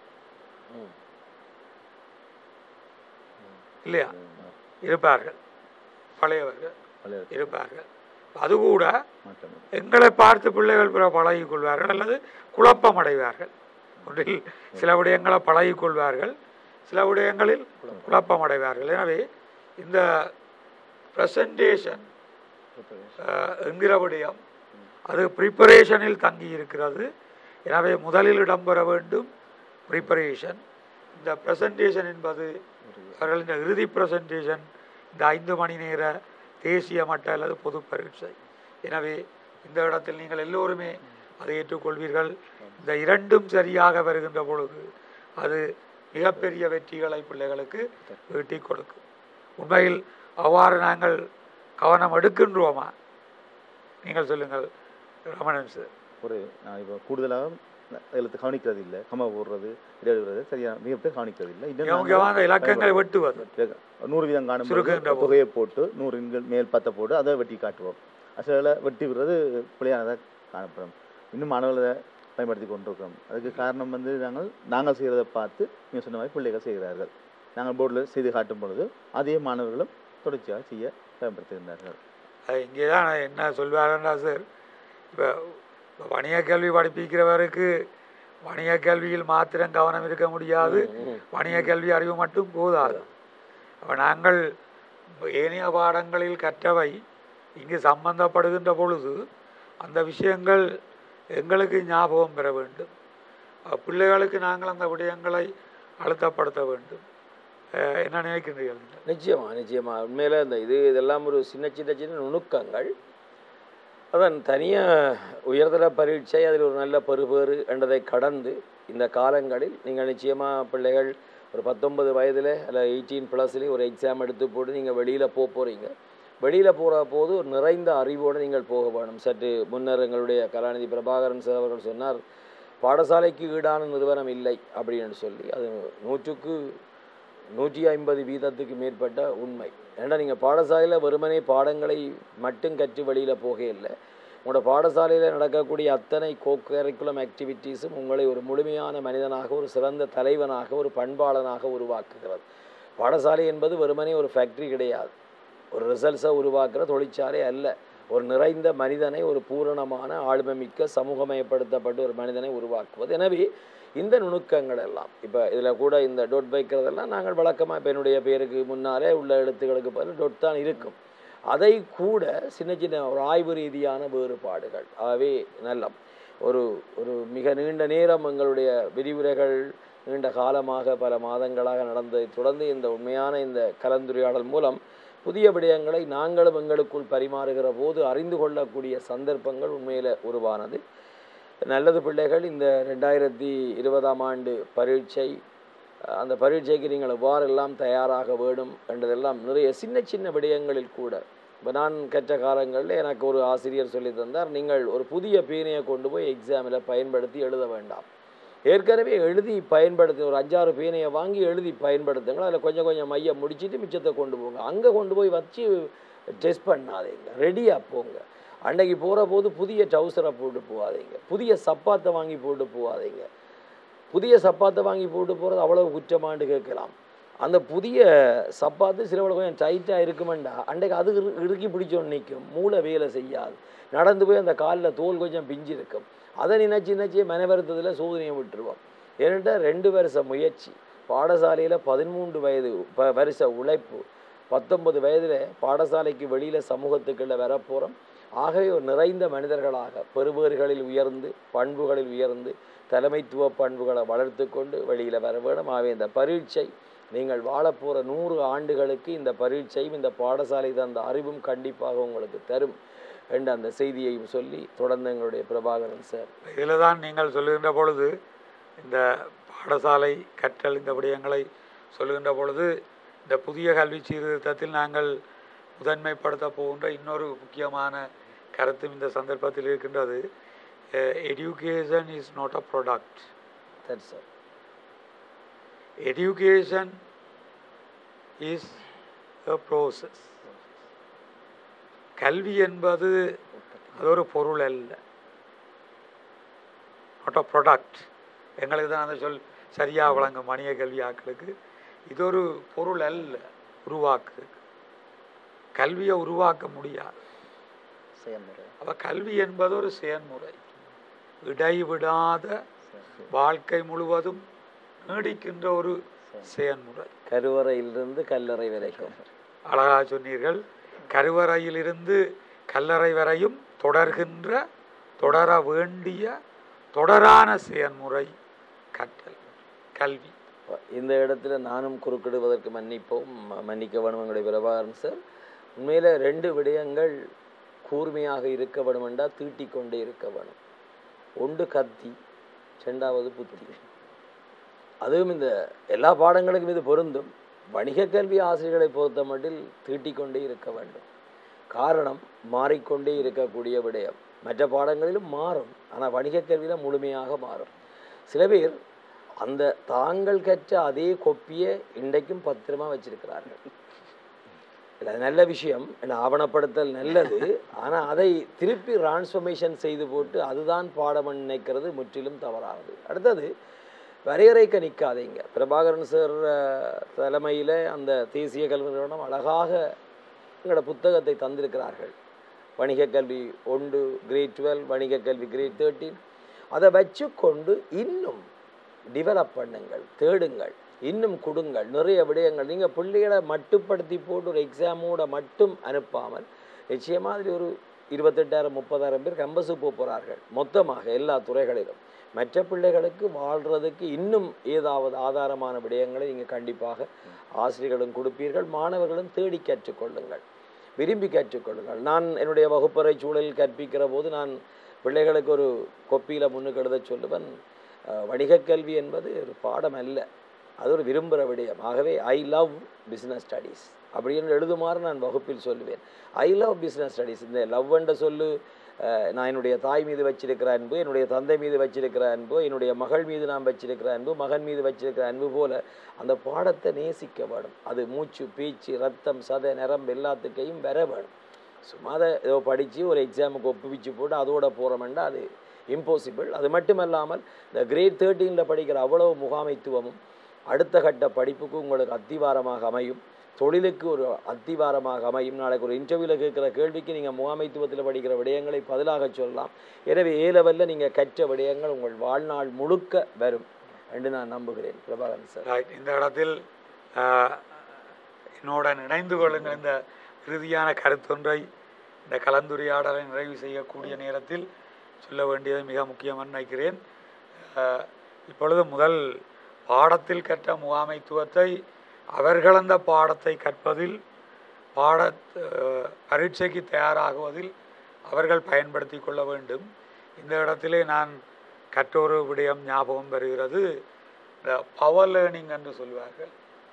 இல்லையா இருப்பார்கள் பழையவர்கள் பழைய இருப்பார்கள் அது கூட மாற்றம் எங்களை பார்த்து பிள்ளைகள் பிற பழகிக் கொள்வார்கள் அல்லது குழப்பம் அடைவார்கள் ஒன்றில் சில விடயங்களை பழகிக் கொள்வார்கள் சில விடயங்களில் குழப்பம் அடைவார்கள் எனவே இந்த ப்ரெசன்டேஷன் என்கிற விடயம் அது ப்ரிப்பரேஷனில் தங்கி இருக்கிறது எனவே முதலில் இடம்பெற வேண்டும் ப்ரிப்பரேஷன் இந்த ப்ரெசன்டேஷன் என்பது அவர்களின் இறுதி ப்ரெசன்டேஷன் இந்த ஐந்து மணி நேர தேசிய மட்ட அல்லது பொது பரீட்சை எனவே இந்த இடத்தில் நீங்கள் எல்லோருமே அதை ஏற்றுக்கொள்வீர்கள் இந்த இரண்டும் சரியாக வருகின்ற பொழுது அது மிகப்பெரிய வெற்றிகளை பிள்ளைகளுக்கு ஈட்டி கொடுக்கும் உண்மையில் அவ்வாறு நாங்கள் கவனம் எடுக்கின்றோமா நீங்கள் சொல்லுங்கள் ரமணன் சார் ஒரு நான் இப்போ கூடுதலாக எழுத்து கவனிக்கிறது இல்லை கம போடுறது எழுதுறது சரியான மிக பேர் கவனிக்கிறது இல்லை இன்னும் மிக முக்கியமான இலக்கங்களை வெட்டுவது நாங்கள் நூறு வீதம் காணும் சுருக்குகின்ற போது. தொகையை போட்டு நூறு எண்கள் மேல் பத்தை போட்டு அதை வெட்டி காட்டுவோம் அசல வெட்டி விடுறது பிள்ளையானதாக காணப்படும் இன்னும் மாணவர்களை பயன்படுத்தி கொண்டிருக்கிறோம் அதுக்கு காரணம் வந்து நாங்கள் நாங்கள் செய்கிறதை பார்த்து நீங்கள் சொன்ன மாதிரி பிள்ளைகள் செய்கிறார்கள் நாங்கள் போர்டில் செய்து காட்டும் பொழுது அதே மாணவர்களும் தொடர்ச்சியாக செய்ய பயன்படுத்துகின்றார்கள் அது இங்கே தான் என்ன சொல்வாருன்னா சார் இப்போ இப்போ வணிக கல்வி படிப்பிக்கிறவருக்கு வணிக கல்வியில் மாத்திரம் கவனம் இருக்க முடியாது வணிக கல்வி அறிவு மட்டும் போதாது அப்போ நாங்கள் ஏனைய பாடங்களில் கற்றவை இங்கு சம்பந்தப்படுகின்ற பொழுது அந்த விஷயங்கள் எங்களுக்கு ஞாபகம் பெற வேண்டும் அஹ் பிள்ளைகளுக்கு நாங்கள் அந்த விடயங்களை அழுத்தப்படுத்த வேண்டும் அஹ் என்ன நினைக்கின்றீர்கள் நீங்கள்? நிச்சயமா நிச்சயமா உண்மையில இந்த இது இதெல்லாம் ஒரு சின்ன சின்ன சின்ன நுணுக்கங்கள் அதான் தனியாக உயர்தர பரீட்சை அதில் ஒரு நல்ல பெறுபேறு என்றதை கடந்து இந்த காலங்களில் நீங்கள் நிச்சயமாக பிள்ளைகள் ஒரு பத்தொன்பது வயதில் அல்ல எயிட்டீன் ப்ளஸ்லேயே ஒரு எக்ஸாம் எடுத்து போட்டு நீங்கள் வெளியில் போக போகிறீங்க வெளியில் போகிற போது ஒரு நிறைந்த அறிவோடு நீங்கள் போக வேணும் சற்று முன்னர் எங்களுடைய கலாநிதி பிரபாகரன் சார் அவர்கள் சொன்னார் பாடசாலைக்கு ஈடான நிறுவனம் இல்லை அப்படின்னு சொல்லி அது நூற்றுக்கு நூற்றி ஐம்பது வீதத்துக்கு மேற்பட்ட உண்மை ஏன்னா நீங்கள் பாடசாலையில் வெறுமனே பாடங்களை மட்டும் கற்று வெளியில் போக இல்லை உங்களோட பாடசாலையில் நடக்கக்கூடிய அத்தனை கோ கரிக்குலம் ஆக்டிவிட்டீஸும் உங்களை ஒரு முழுமையான மனிதனாக ஒரு சிறந்த தலைவனாக ஒரு பண்பாளனாக உருவாக்குகிறது பாடசாலை என்பது வெறுமனே ஒரு ஃபேக்ட்ரி கிடையாது ஒரு ரிசல்ட்ஸை உருவாக்குற தொழிற்சாலை அல்ல ஒரு நிறைந்த மனிதனை ஒரு பூரணமான ஆளுமைமிக்க சமூகமயப்படுத்தப்பட்ட ஒரு மனிதனை உருவாக்குவது எனவே இந்த நுணுக்கங்கள் எல்லாம் இப்போ இதில் கூட இந்த டொட் வைக்கிறதெல்லாம் நாங்கள் வழக்கமாக இப்போ என்னுடைய பேருக்கு முன்னாலே உள்ள எழுத்துக்களுக்கு பதில் டொட் தான் இருக்கும் அதை கூட சின்ன சின்ன ஒரு ஆய்வு ரீதியான வேறுபாடுகள் ஆகவே நல்லம் ஒரு ஒரு மிக நீண்ட நேரம் எங்களுடைய விரிவுரைகள் நீண்ட காலமாக பல மாதங்களாக நடந்ததை தொடர்ந்து இந்த உண்மையான இந்த கலந்துரையாடல் மூலம் புதிய விடயங்களை நாங்களும் எங்களுக்குள் பரிமாறுகிற போது அறிந்து கொள்ளக்கூடிய சந்தர்ப்பங்கள் உண்மையில் உருவானது நல்லது பிள்ளைகள் இந்த ரெண்டாயிரத்தி இருபதாம் ஆண்டு பரீட்சை அஹ், அந்த பரீட்சைக்கு நீங்கள் எவ்வாறெல்லாம் தயாராக வேண்டும் என்றதெல்லாம் நிறைய சின்ன சின்ன விடயங்களில் கூட இப்போ நான் கற்ற காலங்களில் எனக்கு ஒரு ஆசிரியர் சொல்லி தந்தார் நீங்கள் ஒரு புதிய பேனையை கொண்டு போய் எக்ஸாமில் பயன்படுத்தி எழுத வேண்டாம் ஏற்கனவே எழுதி பயன்படுத்தி ஒரு அஞ்சாறு பேனையை வாங்கி எழுதி பயன்படுத்துங்க அதில் கொஞ்சம் கொஞ்சம் மையம் முடிச்சிட்டு மிச்சத்தை கொண்டு போங்க அங்கே கொண்டு போய் வச்சு டெஸ்ட் பண்ணாதீங்க ரெடியாக போங்க அன்னைக்கு போகிற போது புதிய டவுசரை போட்டு போகாதீங்க புதிய சப்பாத்தை வாங்கி போட்டு போகாதீங்க புதிய சப்பாத்தை வாங்கி போட்டு போகிறது அவ்வளவு குற்றமாண்டு கேட்கலாம் அந்த புதிய சப்பாத்து சிலவளை கொஞ்சம் டைட்டாக இருக்குமெண்டா அன்றைக்கு அது இறு- இறுக்கி பிடிச்சோன்னு நிற்கும் மூளை வேலை செய்யாது நடந்து போய் அந்த காலில் தோல் கொஞ்சம் பிஞ்சு இருக்கும் அதை நினைச்சு நினைச்சு மனவருத்தத்தில் சோதனையை விட்டுருவோம் ஏன்டா ரெண்டு வருஷ முயற்சி பாடசாலையில் பதிமூன்று வயது ப வருஷ உழைப்பு பத்தொன்பது வயதில் பாடசாலைக்கு வெளியில் சமூகத்துக்குள்ள வரப்போகிறோம் ஆகவே ஒரு நிறைந்த மனிதர்களாக பெறுபேறுகளில் உயர்ந்து பண்புகளில் உயர்ந்து தலைமைத்துவ பண்புகளை வளர்த்து கொண்டு வெளியில் வர வேணும் ஆகவே இந்த பரீட்சை நீங்கள் வாழப்போகிற நூறு ஆண்டுகளுக்கு இந்த பரீட்சையும் இந்த பாடசாலை தந்த அறிவும் கண்டிப்பாக உங்களுக்கு தரும் என்ற அந்த செய்தியையும் சொல்லி தொடர்ந்து எங்களுடைய பிரபாகரன் சார் இதில் தான் நீங்கள் சொல்லுகின்ற பொழுது இந்த பாடசாலை கற்றல் இந்த விடயங்களை சொல்லுகின்ற பொழுது இந்த புதிய கல்வி சீர்திருத்தத்தில் நாங்கள் முதன்மைப்படுத்த போகின்ற இன்னொரு முக்கியமான கருத்தும் இந்த சந்தர்ப்பத்தில் இருக்கின்றது education is not a product சரி sir education is a process கல்வி என்பது அது ஒரு பொருள் அல்ல நாட் அ ப்ராடக்ட் எங்களுக்கு தான் அந்த சொல் சரியாக வழங்கும் வணிக கல்வி ஆட்களுக்கு இது ஒரு பொருள் அல்ல உருவாக்கு கல்வியை உருவாக்க முடியாது செயல்முறை அப்போ கல்வி என்பது ஒரு செயல்முறை இடைவிடாத வாழ்க்கை முழுவதும் நீடிக்கின்ற ஒரு செயல்முறை கருவறையிலிருந்து கல்லறை வரைக்கும் அழகா சொன்னீர்கள் கருவறையிலிருந்து கல்லறை வரையும் தொடர்கின்ற தொடர வேண்டிய தொடரான செயல்முறை கற்றல் கல்வி இந்த இடத்துல நானும் குறுக்கிடுவதற்கு மன்னிப்போம் ம- மன்னிக்க வேணும் எங்களுடைய பிரபாகரன் சார் உண்மையில் ரெண்டு விடயங்கள் கூர்மையாக இருக்க வேணும் என்றால் தீட்டிக் கொண்டே இருக்க வேணும் ஒன்று கத்தி ரெண்டாவது புத்தி அதுவும் இந்த எல்லா பாடங்களுக்கும் இது பொருந்தும் வணிக கல்வி ஆசிரியர்களை பொறுத்த மட்டில் தீட்டிக் கொண்டே இருக்க வேண்டும் காரணம் மாறிக்கொண்டே இருக்கக்கூடிய விடயம் மற்ற பாடங்களிலும் மாறும் ஆனால் வணிகக் கல்வியில் முழுமையாக மாறும் சில பேர் அந்த தாங்கள் கற்ற அதே கொப்பியை இன்றைக்கும் பத்திரமா வச்சிருக்கிறார்கள் இல்லை அது நல்ல விஷயம் இல்லை ஆவணப்படுத்தல் நல்லது ஆனால் அதை திருப்பி டிரான்ஸ்ஃபர்மேஷன் செய்து போட்டு அதுதான் பாடம் நினைக்கிறது முற்றிலும் தவறானது அடுத்தது வரையறைக்க நிற்காதீங்க பிரபாகரன் சார் தலைமையில் அந்த தேசிய கல்வி நிறுவனம் அழகாக எங்களோட புத்தகத்தை தந்திருக்கிறார்கள் வணிக கல்வி ஒன்று கிரேட் டுவெல் வணிக கல்வி கிரேட் தேர்ட்டீன் அதை வச்சுக்கொண்டு இன்னும் டெவலப் பண்ணுங்கள் தேடுங்கள் இன்னும் கொடுங்கள் நிறைய விடயங்கள் நீங்கள் பிள்ளைகளை மட்டுப்படுத்தி போட்டு ஒரு எக்ஸாமோட மட்டும் அனுப்பாமல் நிச்சயமாக அதில் ஒரு இருபத்தெட்டாயிரம் முப்பதாயிரம் பேர் கம்பஸுக்கு போக போகிறார்கள் மொத்தமாக எல்லா துறைகளிலும் மற்ற பிள்ளைகளுக்கு வாழ்கிறதுக்கு இன்னும் ஏதாவது ஆதாரமான விடயங்களை நீங்கள் கண்டிப்பாக ஆசிரியர்களும் கொடுப்பீர்கள் மாணவர்களும் தேடி கற்றுக்கொள்ளுங்கள் விரும்பி கற்றுக்கொள்ளுங்கள் நான் என்னுடைய வகுப்பறை சூழலில் கற்பிக்கிற போது நான் பிள்ளைகளுக்கு ஒரு கொப்பியில் முன்னுக்கு எழுத சொல்லுவேன் அஹ், வணிகக் கல்வி என்பது ஒரு பாடம் அல்ல அது ஒரு விரும்புகிற விடயம் ஆகவே ஐ லவ் பிஸ்னஸ் ஸ்டடீஸ் அப்படின்னு எழுதுமாறு நான் வகுப்பில் சொல்லுவேன் ஐ லவ் பிஸ்னஸ் ஸ்டடீஸ் இந்த லவ் என்ற சொல்லு அஹ், நான் என்னுடைய தாய் மீது வச்சிருக்கிற அன்பு என்னுடைய தந்தை மீது வச்சிருக்கிற அன்பு என்னுடைய மகள் மீது நான் வச்சிருக்கிற அன்பு மகன் மீது வச்சிருக்கிற அன்பு போல அந்த பாடத்தை நேசிக்க வேணும் அது மூச்சு பேச்சு ரத்தம் சதை நரம்பு எல்லாத்துக்கையும் வர வேணும் சும்மா அதை ஏதோ படித்து ஒரு எக்ஸாமுக்கு ஒப்புவிச்சு போட்டு அதோட போகிறோம்னா அது இம்பாசிபிள் அது மட்டுமல்லாமல் இந்த கிரேட் தேர்ட்டீனில் படிக்கிற அவ்வளவு முகாமைத்துவமும் அடுத்த கட்ட படிப்புக்கு உங்களுக்கு அத்திவாரமாக அமையும் தொழிலுக்கு ஒரு அத்திவாரமாக அமையும் நாளைக்கு ஒரு இன்டர்வியூவில் கேட்குற கேள்விக்கு நீங்கள் முகாமைத்துவத்தில் படிக்கிற விடயங்களை பதிலாக சொல்லலாம் எனவே ஏ லெவலில் நீங்கள் கற்ற விடயங்கள் உங்கள் வாழ்நாள் முழுக்க வரும் என்று நான் நம்புகிறேன் பிரபாகரன் சார் Right. இந்த இடத்தில் ஆஹ், என்னுடன் இணைந்து கொள்ளுங்கள் இந்த இறுதியான கருத்தொன்றை இந்த கலந்துரையாடலை நிறைவு செய்யக்கூடிய நேரத்தில் சொல்ல வேண்டியது மிக முக்கியமாக நினைக்கிறேன் ஆஹ், இப்பொழுது முதல் பாடத்தில் கற்ற முகாமைத்துவத்தை அவர்கள் அந்த பாடத்தை கற்பதில் பாட ஆஹ், பரீட்சைக்கு தயாராகுவதில் அவர்கள் பயன்படுத்தி கொள்ள வேண்டும் இந்த இடத்திலே நான் கற்றொரு விடயம் ஞாபகம் வருகிறது இந்த பவர் லேர்னிங் என்று சொல்வார்கள்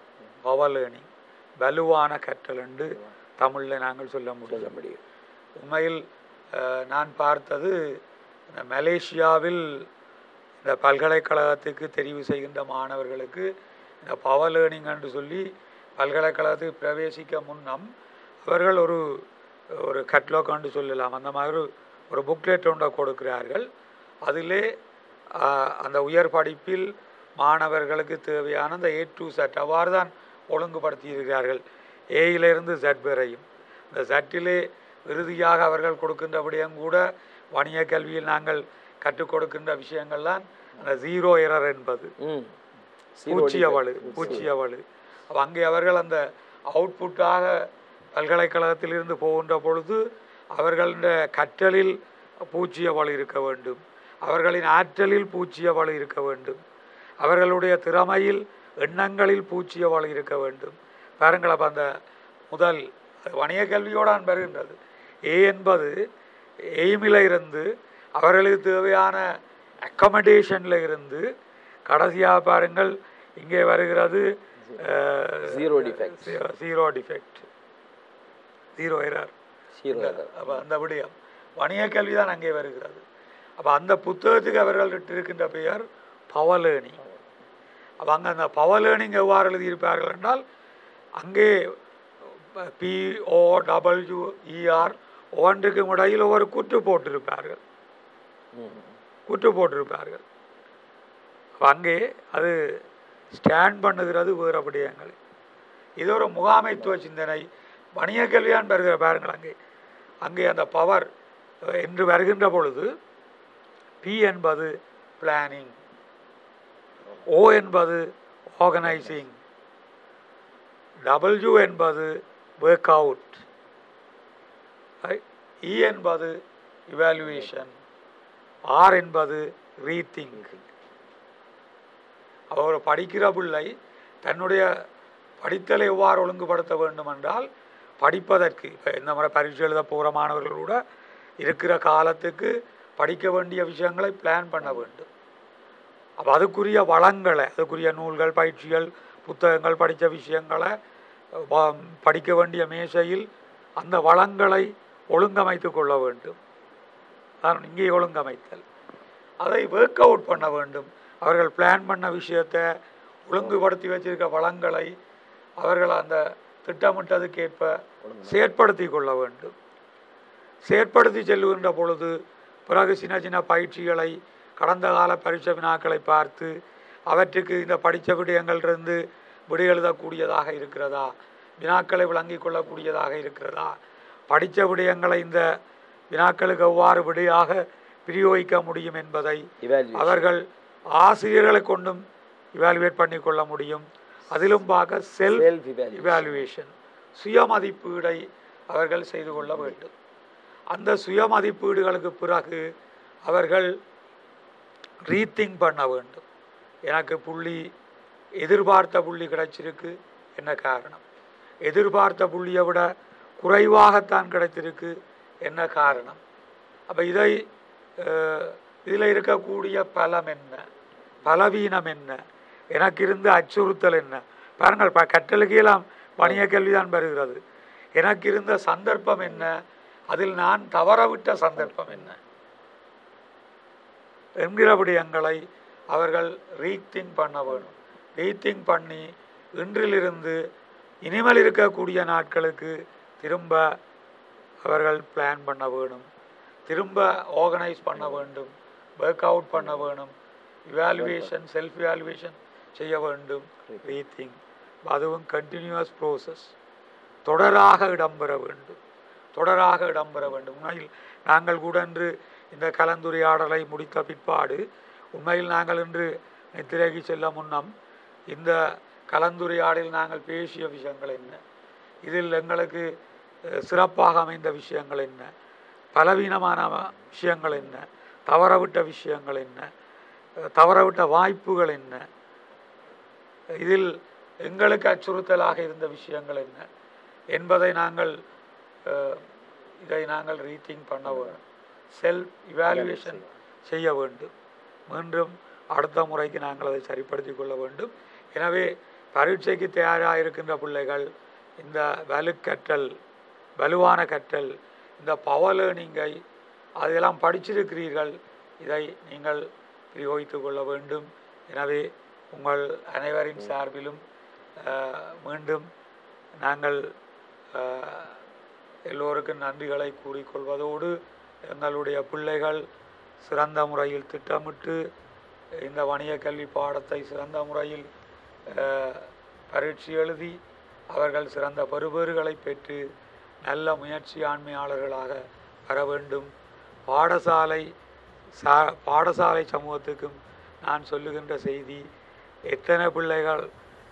பவர் லேர்னிங் வலுவான கற்றல் என்று தமிழில் நாங்கள் சொல்ல சொல்ல முடியும் முடியும் உண்மையில் அஹ், நான் பார்த்தது இந்த மலேசியாவில் இந்த பல்கலைக்கழகத்துக்கு தெரிவு செய்கின்ற மாணவர்களுக்கு இந்த பவர் லேர்னிங் என்று சொல்லி பல்கலைக்கழகத்துக்கு பிரவேசிக்க முன்னம் அவர்கள் ஒரு ஒரு கட்லாக் என்று சொல்லலாம் அந்த மாதிரி ஒரு புக்லெட் ஒன்றை கொடுக்கிறார்கள் அதிலே ஆஹ், அந்த உயர் படிப்பில் மாணவர்களுக்கு தேவையான அந்த ஏ டு செட் அவ்வாறு தான் ஒழுங்குபடுத்தி இருக்கிறார்கள் ஏயிலிருந்து செட் வரையும் இந்த செட்டிலே இறுதியாக அவர்கள் கொடுக்கின்ற விடயம் கூட வணிக கல்வியில் நாங்கள் கற்றுக் கொடுக்கின்ற விஷயங்கள்லாம் அந்த ஜீரோ எரர் என்பது ம் பூச்சியவளு பூச்சியவளு அப்ப அங்கே அவர்கள் அந்த அவுட்புட்டாக பல்கலைக்கழகத்திலிருந்து போகின்ற பொழுது அவர்கள கற்றலில் பூச்சியவளு இருக்க வேண்டும் அவர்களின் ஆற்றலில் பூச்சியவளு இருக்க வேண்டும் அவர்களுடைய திறமையில் எண்ணங்களில் பூச்சியவளு இருக்க வேண்டும் பாருங்கள் அப்ப அந்த முதல் வணிக கல்வியோடான் வருகின்றது ஏ என்பது எய்மில் இருந்து அவர்களுக்கு தேவையான அக்கமடேஷனில் இருந்து கடைசியாக பாருங்கள் இங்கே வருகிறது Zero defects. Zero defect zero error hero அப்போ அந்த விடயம் வணிக கல்வி தான் அங்கே வருகிறது அப்போ அந்த புத்தகத்துக்கு அவர்கள் இருக்கின்ற பெயர் பவர் லேர்னிங் அப்போ அங்கே அந்த பவர் லேர்னிங் எவ்வாறு எழுதியிருப்பார்கள் என்றால் அங்கே பிஓ டபிள்யூ இஆர் ஒவ்வொன்றுக்கும் இடையில் ஒரு குற்று போட்டிருப்பார்கள் ம் குற்று போட்டிருப்பார்கள் அப்ப அங்கே அது ஸ்டாண்ட் பண்ணுகிறது வேறு விடயங்கள் இது ஒரு முகாமைத்துவ சிந்தனை வணிக கல்வியான் வருகிற பாருங்கள் அங்கே அங்கே அந்த பவர் என்று வருகின்ற பொழுது பி என்பது பிளானிங் ஓ என்பது ஆர்கனைசிங் டபிள்யூ என்பது ஒர்க் அவுட் இ என்பது இவாலுவேஷன் ஆர் என்பது ரீதிங்க் அவர் படிக்கிற பிள்ளை தன்னுடைய படித்தலை எவ்வாறு ஒழுங்குபடுத்த வேண்டும் என்றால் படிப்பதற்கு இப்போ இந்த முறை பரீட்சை எழுத போகிற மாணவர்கள் கூட இருக்கிற காலத்துக்கு படிக்க வேண்டிய விஷயங்களை பிளான் பண்ண வேண்டும் அப்போ அதுக்குரிய வளங்களை அதுக்குரிய நூல்கள் பயிற்சிகள் புத்தகங்கள் படித்த விஷயங்களை வ- படிக்க வேண்டிய மேசையில் அந்த வளங்களை ஒழுங்கமைத்து கொள்ள வேண்டும் அதான் இங்கே ஒழுங்கமைத்தல் அதை ஒர்க் அவுட் பண்ண வேண்டும் அவர்கள் பிளான் பண்ண விஷயத்தை ஒழுங்குபடுத்தி வச்சிருக்க வளங்களை அவர்கள் அந்த திட்டமிட்டதுக்கேற்ப செயற்படுத்தி கொள்ள வேண்டும் செயற்படுத்தி செல்லுகின்ற பொழுது பிறகு சின்ன சின்ன பயிற்சிகளை கடந்த கால பரீட்சை வினாக்களை பார்த்து அவற்றுக்கு இந்த படித்த விடயங்களிலிருந்து விடை எழுதக்கூடியதாக இருக்கிறதா வினாக்களை விளங்கிக் கொள்ளக்கூடியதாக இருக்கிறதா படித்த விடயங்களை இந்த வினாக்களுக்கு எவ்வாறு விடையாக பிரயோகிக்க முடியும் என்பதை Evaluation. அவர்கள் ஆசிரியர்களை கொண்டும் இவாலுவேட் பண்ணி கொள்ள முடியும் அதிலும் பார்க்க செல்ஃப் Self evaluation. இவாலுவேஷன் சுய மதிப்பீடை அவர்கள் செய்து கொள்ள வேண்டும் அந்த சுய மதிப்பீடுகளுக்கு பிறகு அவர்கள் ரீத்திங் பண்ண வேண்டும் எனக்கு புள்ளி எதிர்பார்த்த புள்ளி கிடைச்சிருக்கு என்ன காரணம் எதிர்பார்த்த புள்ளியை விட குறைவாகத்தான் கிடைத்திருக்கு என்ன காரணம் அப்போ இதை இதில் இருக்கக்கூடிய பலம் என்ன பலவீனம் என்ன எனக்கு இருந்த அச்சுறுத்தல் என்ன பாருங்கள் ப கற்றலுக்கு எல்லாம் வணிக கல்விதான் வருகிறது எனக்கு இருந்த சந்தர்ப்பம் என்ன அதில் நான் தவறவிட்ட சந்தர்ப்பம் என்ன என்கிற விடயங்களை அவர்கள் ரீத்திங் பண்ண வேணும் ரீத்திங் பண்ணி இன்றிலிருந்து இனிமேல் இருக்கக்கூடிய நாட்களுக்கு திரும்ப அவர்கள் பிளான் பண்ண வேணும் திரும்ப ஆர்கனைஸ் பண்ண வேண்டும் ஒர்க் அவுட் பண்ண வேணும் இவாலுவேஷன் செல்ஃப் இவாலுவேஷன் செய்ய வேண்டும் ரீத்திங் அதுவும் கண்டினியூஸ் ப்ரோசஸ் தொடராக இடம்பெற வேண்டும் தொடராக இடம்பெற வேண்டும் உண்மையில் நாங்கள் கூட இன்று இந்த கலந்துரையாடலை முடித்த பிற்பாடு உண்மையில் நாங்கள் இன்று நித்திரைக்கு செல்ல முன்னம் இந்த கலந்துரையாடலில் நாங்கள் பேசிய விஷயங்கள் என்ன இதில் எங்களுக்கு அஹ், சிறப்பாக அமைந்த விஷயங்கள் என்ன பலவீனமான வ- விஷயங்கள் என்ன தவறவிட்ட விஷயங்கள் என்ன அஹ், தவறவிட்ட வாய்ப்புகள் என்ன இதில் எங்களுக்கு அச்சுறுத்தலாக இருந்த விஷயங்கள் என்ன என்பதை நாங்கள் அஹ், இதை நாங்கள் ரீத்திங் பண்ண வேண்டும் செல்ஃப் இவாலுவேஷன் செய்ய வேண்டும் மீண்டும் அடுத்த முறைக்கு நாங்கள் அதை சரிப்படுத்திக் கொள்ள வேண்டும் எனவே பரீட்சைக்கு தயாராக இருக்கின்ற பிள்ளைகள் இந்த வலுக்கற்றல் வலுவான கற்றல் இந்த பவர் லேர்னிங்கை அதெல்லாம் படிச்சிருக்கிறீர்கள் இதை நீங்கள் பிரயோகித்துக் கொள்ள வேண்டும் எனவே உங்கள் அனைவரின் சார்பிலும் அஹ், மீண்டும் நாங்கள் அஹ், எல்லோருக்கும் நன்றிகளை கூறிக்கொள்வதோடு எங்களுடைய பிள்ளைகள் சிறந்த முறையில் திட்டமிட்டு இந்த வணிக கல்வி பாடத்தை சிறந்த முறையில் அஹ், பரீட்சை எழுதி அவர்கள் சிறந்த பெறுபேறுகளை பெற்று நல்ல முயற்சி ஆண்மையாளர்களாக வர வேண்டும் பாடசாலை சா பாடசாலை சமூகத்துக்கும் நான் சொல்லுகின்ற செய்தி எத்தனை பிள்ளைகள்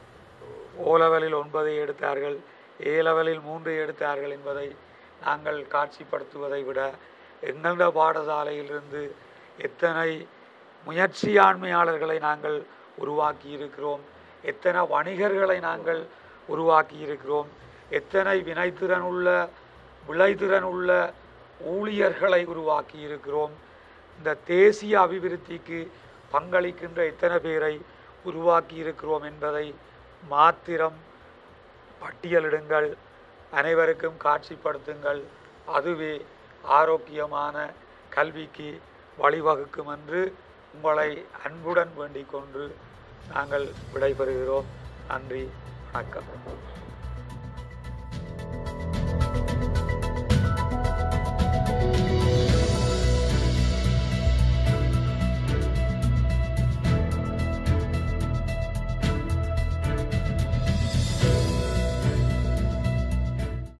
ஓ லெவலில் ஒன்பதை எடுத்தார்கள் ஏ லெவலில் மூன்று எடுத்தார்கள் என்பதை நாங்கள் காட்சிப்படுத்துவதை விட எங்களது பாடசாலையிலிருந்து எத்தனை முயற்சியாண்மையாளர்களை நாங்கள் உருவாக்கி இருக்கிறோம் எத்தனை வணிகர்களை நாங்கள் உருவாக்கி இருக்கிறோம் எத்தனை வினைத்திறன் உள்ள விளைத்திறன் உள்ள ஊழியர்களை உருவாக்கி இருக்கிறோம் இந்த தேசிய அபிவிருத்திக்கு பங்களிக்கின்ற எத்தனை பேரை உருவாக்கி இருக்கிறோம் என்பதை மாத்திரம் பட்டியலிடுங்கள் அனைவருக்கும் காட்சிப்படுத்துங்கள் அதுவே ஆரோக்கியமான கல்விக்கு வழிவகுக்கும் என்று உங்களை அன்புடன் வேண்டிக் கொண்டு நாங்கள் விடைபெறுகிறோம் நன்றி வணக்கம்